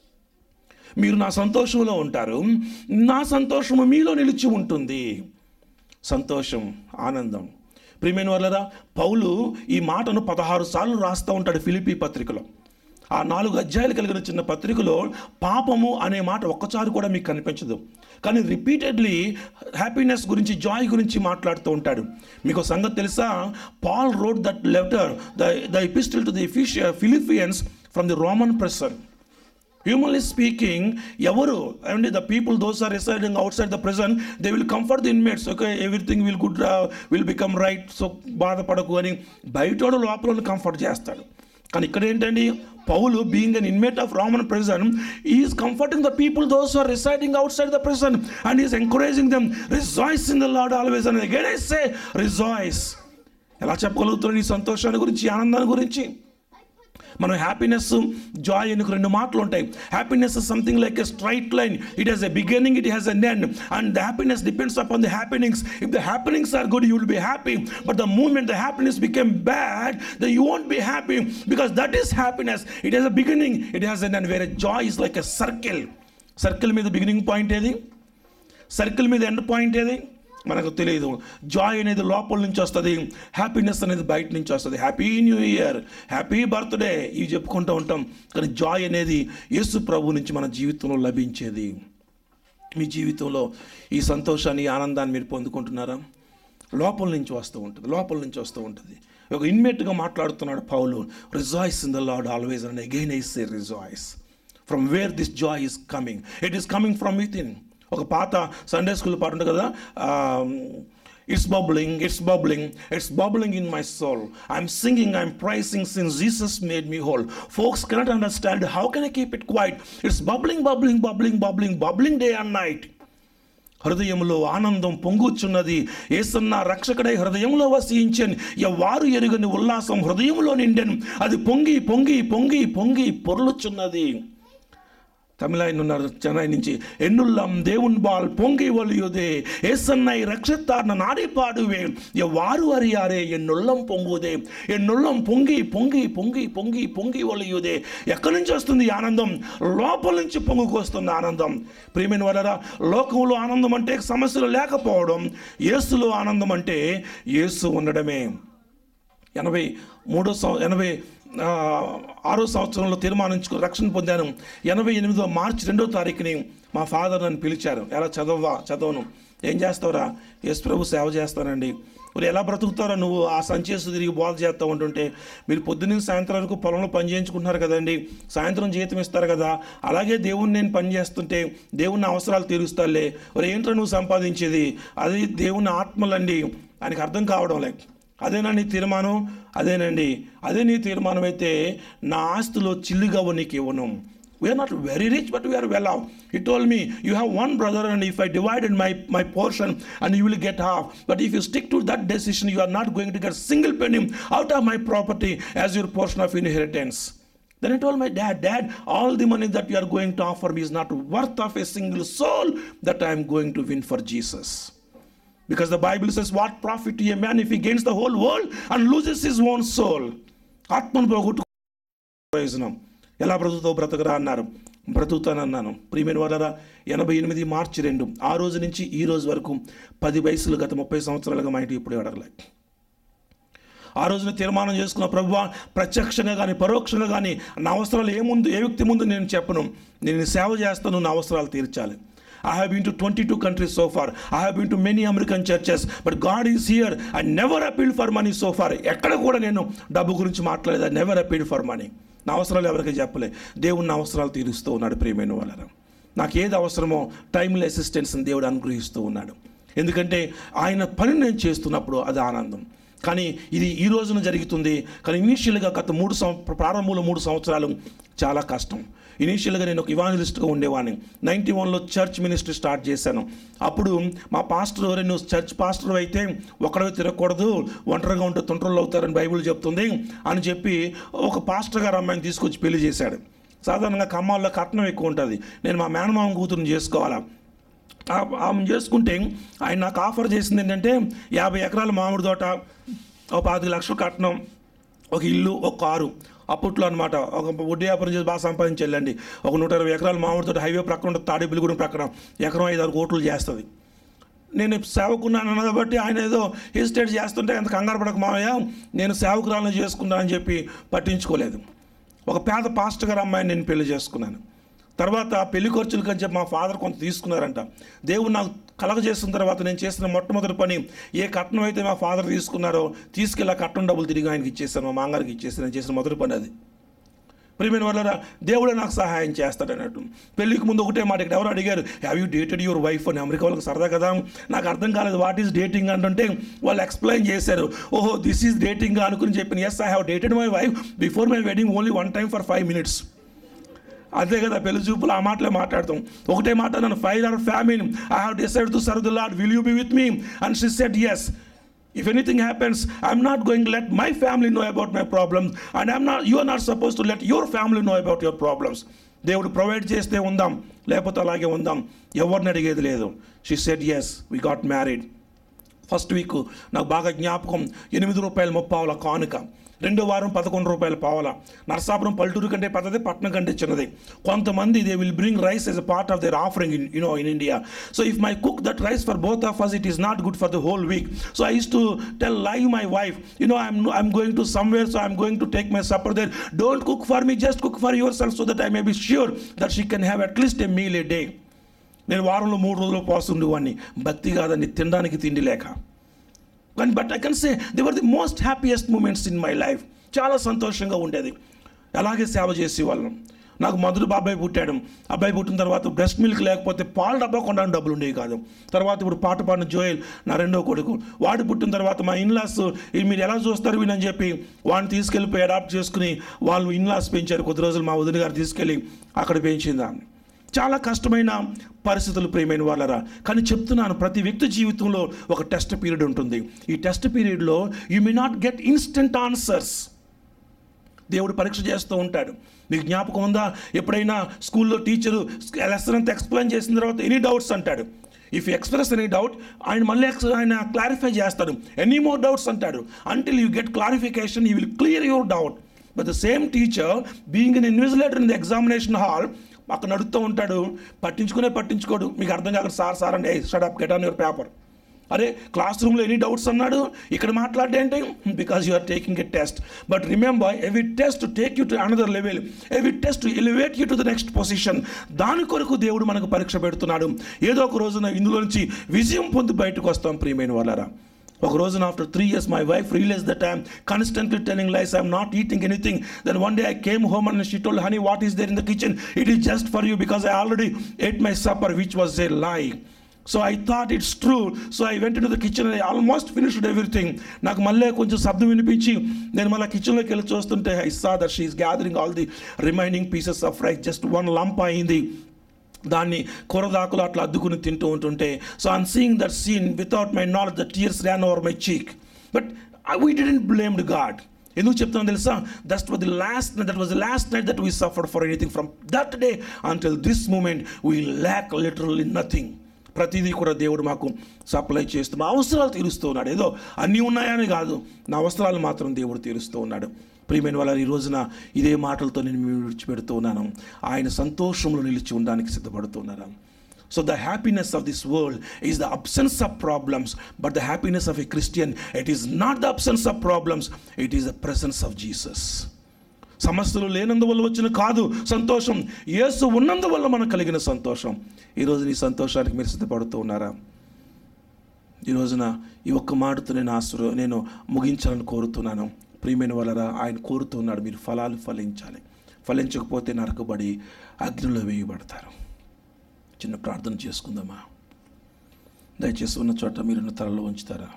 మీరు నా సంతోషంలో ఉంటారు నా సంతోషము మీలో నిలిచి ఉంటుంది సంతోషం ఆనందం ప్రియమైన వాళ్ళరా పౌలు ఈ మాటను పదహారు సార్లు రాస్తూ ఉంటాడు ఫిలిపి పత్రికలో ఆ నాలుగు అధ్యాయులు కలిగిన చిన్న పత్రికలో పాపము అనే మాట ఒక్కసారి కూడా మీకు కనిపించదు కానీ రిపీటెడ్లీ హ్యాపీనెస్ గురించి జాయ్ గురించి మాట్లాడుతూ ఉంటాడు మీకు ఒక సంగతి తెలుసా Paul wrote that letter the the epistle to the Philippians from the Roman prison humanly speaking ఎవరు and the people those are residing outside the present they will comfort the inmates okay everything will good will become right so బాధపడకు అని బయటోడు లోపల కంఫర్ట్ చేస్తాడు కానీ ఇక్కడ ఏంటండి Paul being an inmate of Roman prison is comforting the people those are residing outside the ప్రెసన్ and is encouraging them rejoice in the Lord always అని అగైన్ ఐ సే రిజాయిస్ ఎలా చెప్పగలుగుతున్నాడు ఈ సంతోషాన్ని గురించి ఈ ఆనందాన్ని గురించి మనం హ్యాపీనెస్ జాయ్ అని రెండు మాటలు ఉంటాయి happiness something like a straight line it has a beginning it has a end and the happiness depends upon the happenings if the happenings are good you will be happy but the moment the happiness became bad the you won't be happy because that is happiness it has a beginning it has an and వేరే joy is like a circle circle మీద beginning point ఏది circle మీద end point ఏది మనకు తెలియదు Joy అనేది లోపల నుంచి వస్తుంది హ్యాపీనెస్ అనేది బయట నుంచి వస్తుంది happy new year happy birthday ఇవి చెప్పుకుంటూ ఉంటాం కానీ జాయ్ అనేది యేసు ప్రభు నుంచి మన జీవితంలో లభించేది మీ జీవితంలో ఈ సంతోషాన్ని ఈ ఆనందాన్ని మీరు పొందుకుంటున్నారా లోపల నుంచి వస్తూ ఉంటుంది లోపల నుంచి వస్తూ ఉంటుంది ఒక ఇన్మేట్గా మాట్లాడుతున్నాడు Paul rejoice in the Lord always and again I say rejoice from where this joy is coming it is coming from within ఒక పాత సండే స్కూల్ పాట ఉంటుంది కదా it's bubbling it's bubbling it's bubbling in my soul I'm singing I'm praising since Jesus made me whole folks cannot understand how can I keep it quiet it's bubbling bubbling bubbling bubbling bubbling day and night హృదయంలో ఆనందం పొంగుచున్నది ఏసన్న రక్షకుడై హృదయంలో వసించని ఎవ్వారు ఎరుగని ఉల్లాసం హృదయంలో నిండెను అది పొంగి పొంగి పొంగి పొంగి పొర్లుచున్నది తమిళ ఆయన ఉన్నారు చెన్నై నుంచి ఎన్నుల్లం దేవున్ బాల్ పొంగి ఒలియుదే ఏసన్నై రక్షిத்தார்ன நாடி பாடுவேன் எவ்வாறு அறியாரே ఎన్నుల్లం పొంగుదే ఎన్నుల్లం పొంగి పొంగి పొంగి పొంగి పొంగి ఒలియుదే ఎక్కడి నుంచి వస్తుంది ఈ ఆనందం లోపల నుంచి పొంగుకొస్తుంది ఆనందం ప్రియమైన వలరా లోకంలో ఆనందం అంటే సమస్యలు లేకపోవడం యేసులో ఆనందం అంటే యేసు ఉండడమే ఎనభై మూడో సం ఎనభై ఆ, ఆరో సంవత్సరంలో తీర్మానించుకుని రక్షణ పొందాను ఎనభై ఎనిమిదో మార్చి రెండో తారీఖుని మా ఫాదర్ నన్ను పిలిచారు ఎలా చదవవా చదవను ఏం చేస్తావురా యేసు ప్రభు సేవ చేస్తానండి మరి ఎలా బ్రతుకుతారో నువ్వు ఆ సంచేసు తిరిగి బోధ చేస్తూ ఉంటుంటే మీరు పొద్దున్న సాయంత్రం వరకు పొలంలో పని చేయించుకుంటున్నారు కదండి సాయంత్రం జీతం ఇస్తారు కదా అలాగే దేవుణ్ణి నేను పని చేస్తుంటే దేవుని అవసరాలు తీరుస్తాలే మరి ఏంటో నువ్వు సంపాదించేది అది దేవుని ఆత్మలండి ఆయనకు అర్థం కావడం లేక అదేనా నీ తీర్మానం అదేనండి అదే నీ తీర్మానం అయితే నా ఆస్తిలో చిల్లుగా నీకు ఇవ్వను we're not very rich but we're well off it told me you have one brother and if I divided my my portion and you will get half but if you stick to that decision you are not going to get single penny out of my property as your portion of inheritance Then I told my dad, Dad, all the money that you are going to offer me is not worth of a single soul that I am going to win for Jesus. Because the Bible says, What profit to a man if he gains the whole world and loses his own soul? ఆత్మను పోగొట్టు ప్రయోజనం ఎలా బ్రతుకుతావు బ్రతకరా అన్నారు బ్రతుకుతానన్నాను ప్రియమైన వాళ్ళరా ఎనభై ఎనిమిది మార్చి రెండు ఆ రోజు నుంచి ఈ రోజు వరకు పది వయసులు గత ముప్పై సంవత్సరాలుగా మా ఇంటికి ఇప్పుడు అడగలే ఆ రోజున తీర్మానం చేసుకున్న ప్రభు ప్రత్యక్షంగా కానీ పరోక్షంగా కానీ నా అవసరాలు ఏ ముందు ఏ వ్యక్తి ముందు నేను చెప్పను నేను నీ సేవ చేస్తాను నా అవసరాలు తీర్చాలి I have been to twenty two countries so far I have been to many American churches but God is here I never appeal for money so far ఎక్కడ కూడా నేను డబ్బు గురించి మాట్లాడలేదు I never appeal for money నా అవసరాలు ఎవరికి చెప్పలే దేవుని నా అవసరాలు తీరుస్తూ ఉన్నాడు ప్రియమైన వాళ్ళ నాకు ఏది అవసరమో టైమ్లీ అసిస్టెన్స్ని దేవుడు అనుగ్రహిస్తూ ఉన్నాడు ఎందుకంటే ఆయన పని నేను చేస్తున్నప్పుడు అది ఆనందం కానీ ఇది ఈ రోజున జరుగుతుంది కానీ ఇనీషియల్గా గత మూడు సం ప్రారంభంలో మూడు సంవత్సరాలు చాలా కష్టం ఇనీషియల్గా నేను ఒక ఇవాంజలిస్ట్గా ఉండేవాడిని నైంటీ వన్లో చర్చ్ మినిస్ట్రీ స్టార్ట్ చేశాను అప్పుడు మా పాస్టర్ ఎవరైనా నువ్వు చర్చ్ పాస్టర్ అయితే ఒకడవే తిరగకూడదు ఒంటరిగా ఉంటే తుంటరులు అవుతారని బైబిల్ చెప్తుంది అని చెప్పి ఒక పాస్టర్ గారు అమ్మాయిని తీసుకొచ్చి పెళ్లి చేశాడు సాధారణంగా ఖమ్మాల్లో కట్నం ఎక్కువ ఉంటుంది నేను మా మేనమామ కూతురుని చేసుకోవాలా ఆ- ఆమె చేసుకుంటే ఆయన నాకు ఆఫర్ చేసింది ఏంటంటే యాభై ఎకరాల మామిడి తోట ఒక పాతిక లక్షలు కట్నం ఒక ఇల్లు ఒక కారు అప్పట్లో అనమాట ఒక వడ్డీ వ్యాపారం చేసి బాగా సంపాదించి వెళ్ళండి ఒక నూట ఇరవై ఎకరాల మామిడి తోట హైవే ప్రక్కన ఉంటుంది తాడేపల్లిగూడెం ప్రక్కన ఎకరం ఐదు ఆరు కోట్లు చేస్తుంది నేను సేవకున్నాను అన్నది బట్టి ఆయన ఏదో హెసిటేట్ చేస్తుంటే అంత కంగారు పడక మావయ్య నేను సేవకురాలను చేసుకున్నానని చెప్పి పట్టించుకోలేదు ఒక పేద పాస్టర్ గారు అమ్మాయిని నేను పెళ్లి చేసుకున్నాను తర్వాత పెళ్లి ఖర్చులు అని చెప్పి మా ఫాదర్ కొంత తీసుకున్నారంట దేవుడు నాకు కలగజేసిన తర్వాత నేను చేసిన మొట్టమొదటి పని ఏ కట్నం అయితే మా ఫాదర్ తీసుకున్నారో తీసుకెళ్ళి ఆ కట్నం డబ్బులు తిరిగి ఆయనకి ఇచ్చేసాను మా మాంగారికి ఇచ్చేసాను నేను చేసిన మొదటి పని అది ప్రియమైన వల్ల దేవుడే నాకు సహాయం చేస్తాడు అన్నట్టు పెళ్ళికి ముందు ఒకటే మాట ఇక్కడ ఎవరు అడిగారు have you dated your wife అని అమెరికా వాళ్ళకి సరదా కదా నాకు అర్థం కాలేదు వాట్ ఈస్ డేటింగ్ అంటుంటే వాళ్ళు ఎక్స్ప్లెయిన్ చేశారు ఓహో దిస్ ఈజ్ డేటింగ్ అనుకుని చెప్పిన yes I have dated my wife before my wedding only one time for five minutes అదే కదా పెళ్లి చూపులు ఆ మాటలే మాట్లాడతాం ఒకటే మాట నన్ను five our family I have decide to serve the Lord will you be with me and she said yes if anything happens I'm not going let my family know about my problems and I'm not you are not suppose to let your family know about your problems దేవుడు provide చేస్తే ఉందాం లేకపోతే అలాగే ఉందాం ఎవరిని అడిగేది లేదు she said yes we got married first week నాకు బాగా జ్ఞాపకం ఎనిమిది రూపాయల ముప్పావుల కానుక రెండో వారం పదకొండు రూపాయల పావల నరసాపురం పల్లెటూరు కంటే పెద్దది పట్నం కంటే చిన్నది కొంతమంది they will bring rice as a part of their offering in you know in India so if my cook that rice for both of us it is not good for the whole week so I use to tell live my wife you know I'm I'm going to somewhere so I'm going to take my supper there don't cook for me just cook for yourself so that I may be sure that she can have at least a meal a day నేను వారంలో మూడు రోజులు పోస్తుండేవాడిని భక్తి కాదని తినడానికి తిండి లేక కానీ but I can say they were the most happiest moments in my life చాలా సంతోషంగా ఉండేది అలాగే సేవ చేసేవాళ్ళం నాకు మొదటి బాబాయ్ పుట్టాడు అబ్బాయి పుట్టిన తర్వాత బ్రెస్ట్ మిల్క్ లేకపోతే పాలు డబ్బా కొనడానికి డబ్బులు ఉండేవి కాదు తర్వాత ఇప్పుడు పాట పాడిన జోయల్ నా రెండో కొడుకు వాడు పుట్టిన తర్వాత మా ఇన్లాస్ మీరు ఎలా చూస్తారు వీనని చెప్పి వాడిని తీసుకెళ్ళిపోయి అడాప్ట్ చేసుకుని వాళ్ళు ఇన్లాస్ పెంచారు కొద్ది రోజులు మా వదిన గారు తీసుకెళ్ళి అక్కడ పెంచిందాన్ని చాలా కష్టమైన పరిస్థితులు ప్రియమైన వాళ్ళరా కానీ చెప్తున్నాను ప్రతి వ్యక్తి జీవితంలో ఒక టెస్ట్ పీరియడ్ ఉంటుంది ఈ టెస్ట్ పీరియడ్లో you may not get instant answers దేవుడు పరీక్ష చేస్తూ ఉంటాడు మీకు జ్ఞాపకం ఉందా ఎప్పుడైనా స్కూల్లో టీచరు లెసన్ అంతా ఎక్స్ప్లెయిన్ చేసిన తర్వాత ఎనీ డౌట్స్ అంటాడు ఇఫ్ ఎక్స్ప్రెస్ ఎనీ డౌట్ ఆయన మళ్ళీ ఎక్స్ ఆయన క్లారిఫై చేస్తాడు ఎనీ మోర్ డౌట్స్ అంటాడు until you get clarification you will clear your doubt but the same teacher being in invigilator in the examination hall అక్కడ నడుస్తూ ఉంటాడు పట్టించుకునే పట్టించుకోడు మీకు అర్థం కాక సార్ సార్ అంటే shut up get on your paper అరే క్లాస్ రూమ్లో ఎనీ డౌట్స్ అన్నాడు ఇక్కడ మాట్లాడేంటి because you are taking a test but remember every test take you to another level every test elevate you to the next position దాని కొరకు దేవుడు మనకు పరీక్ష పెడుతున్నాడు ఏదో ఒక రోజున ఇందులో నుంచి విజయం పొంది బయటకు వస్తాం ప్రియమైన వాళ్ళరా ఒక రోజున after three years my wife realize that I'm constantly telling lies I'm not eating anything then one day I came home and she told honey what is there in the kitchen it is just for you because I already ate my supper which was a lie so I thought it's true so I went to the kitchen I almost finished everything నాకు మళ్ళీ కొంచెం శబ్దం వినిపించి నేను మళ్ళీ కిచెన్లోకి వెళ్ళి చూస్తుంటే I saw that she is gathering all the remaining pieces of rice just one lump అయింది దాన్ని కూరదాకులు అట్లా అద్దుకుని తింటూ ఉంటుంటే so I'm seeing that scene without my knowledge the tears ran over my cheek but we didn't blamed God ఎందుకు చెప్తాను తెలుసా that was the last that was the last night that we suffered for anything from that day until this moment we lack literal in nothing ప్రతిదీ కూడా దేవుడు మాకు supply చేస్తూ మా అవసరాలు తీరుస్తూ ఉన్నాడు ఏదో అన్నీ ఉన్నాయని కాదు నా అవసరాలు మాత్రం దేవుడు తీరుస్తూ ఉన్నాడు ప్రియమైన వాళ్ళ ఈ రోజున ఇదే మాటలతో నేను మీరు విడిచిపెడుతూ ఉన్నాను ఆయన సంతోషంలో నిలిచి ఉండడానికి సిద్ధపడుతున్నాను so the happiness of this world is the absence of problems but the happiness of a Christian it is not the absence of problems it is the presence of Jesus సమస్యలు లేనందువల్ల వచ్చిన కాదు సంతోషం యేసు ఉన్నందువల్ల మనకు కలిగిన సంతోషం ఈరోజు నీ సంతోషానికి మీరు సిద్ధపడుతూ ఉన్నారా ఈ రోజున ఈ ఒక్క మాటతో నేను ఆశ్ర నేను ముగించాలని కోరుతున్నాను ప్రియమైన వాళ్ళరా ఆయన కోరుతున్నాడు మీరు ఫలాలు ఫలించాలి ఫలించకపోతే నరకబడి అగ్నిలో వేయబడతారు చిన్న ప్రార్థన చేసుకుందామా దయచేసి ఉన్న చోట మీరు తలలో ఉంచుతారా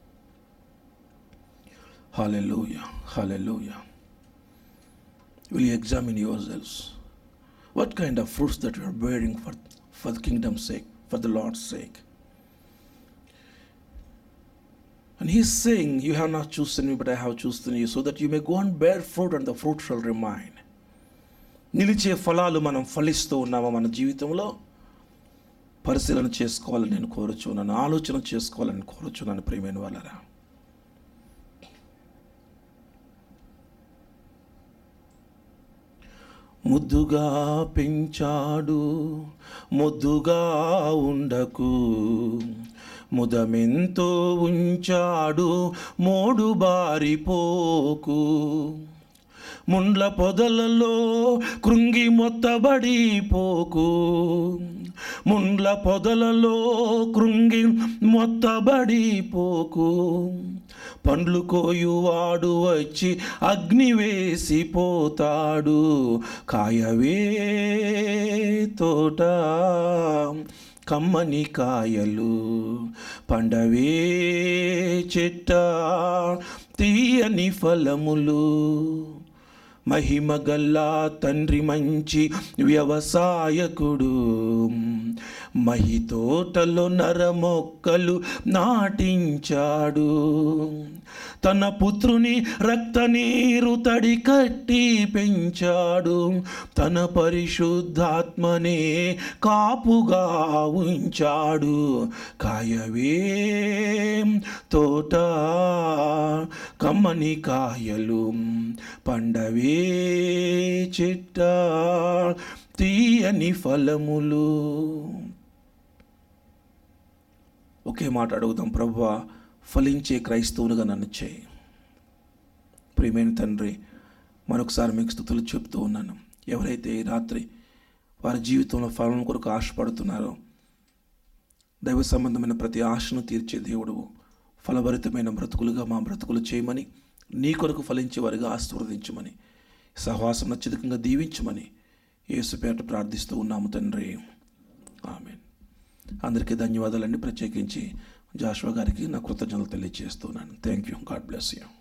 hallelujah hallelujah will you examine yourselves? What kind of fruits that you are bearing for, for the kingdom's sake, for the Lord's sake? And he's saying, You have not chosen me, but I have chosen you, so that you may go and bear fruit, and the fruit shall remain. నిలిచే ఫలాలు మనం ఫలిస్తూ ఉన్నామా మన జీవితంలో పరిశీలన చేసుకోవాలని నేను కోరుచున్నాను ఆలోచన చేసుకోవాలని కోరుచున్నాను ప్రియమైన వాళ్ళరా ముద్దుగా పెంచాడు ముద్దుగా ఉండకు ముదమెంతో ఉంచాడు మోడు బారిపోకు ముండ్ల పొదలలో కృంగి మొత్తబడి పోకు ముండ్ల పొదలలో కృంగి మొత్తబడి పోకు పండ్లు కోయువాడు వచ్చి అగ్ని వేసిపోతాడు కాయవే తోట కమ్మని కాయలు పండవే చెట్ట తీయని ఫలములు మహిమ గల్లా తండ్రి మంచి వ్యవసాయకుడు మహి తోటలో నర మొక్కలు నాటించాడు తన పుత్రుని రక్త నీరు తడి కట్టి పెంచాడు తన పరిశుద్ధాత్మనే కాపుగా ఉంచాడు కాయవే తోట కమ్మని కాయలు పండవే చెట్ట తీయని ఫలములు ఒకే మాట అడుగుదాం ప్రభువా ఫలించే క్రైస్తవునిగా నన్ను చేయి ప్రియమైన తండ్రి మరొకసారి మీకు స్థుతులు చెప్తూ ఉన్నాను ఎవరైతే ఈ రాత్రి వారి జీవితంలో ఫలం కొరకు ఆశపడుతున్నారో దైవ సంబంధమైన ప్రతి ఆశను తీర్చే దేవుడు ఫలభరితమైన బ్రతుకులుగా మా బ్రతుకులు చేయమని నీ కొరకు ఫలించే వారిగా ఆశీర్వదించమని సహవాసం అత్యధికంగా దీవించమని యేసుపేట ప్రార్థిస్తూ ఉన్నాము తండ్రి ఆమె అందరికీ ధన్యవాదాలండి ప్రత్యేకించి జాషువా గారికి నా కృతజ్ఞతలు తెలియజేస్తున్నాను thank you God bless you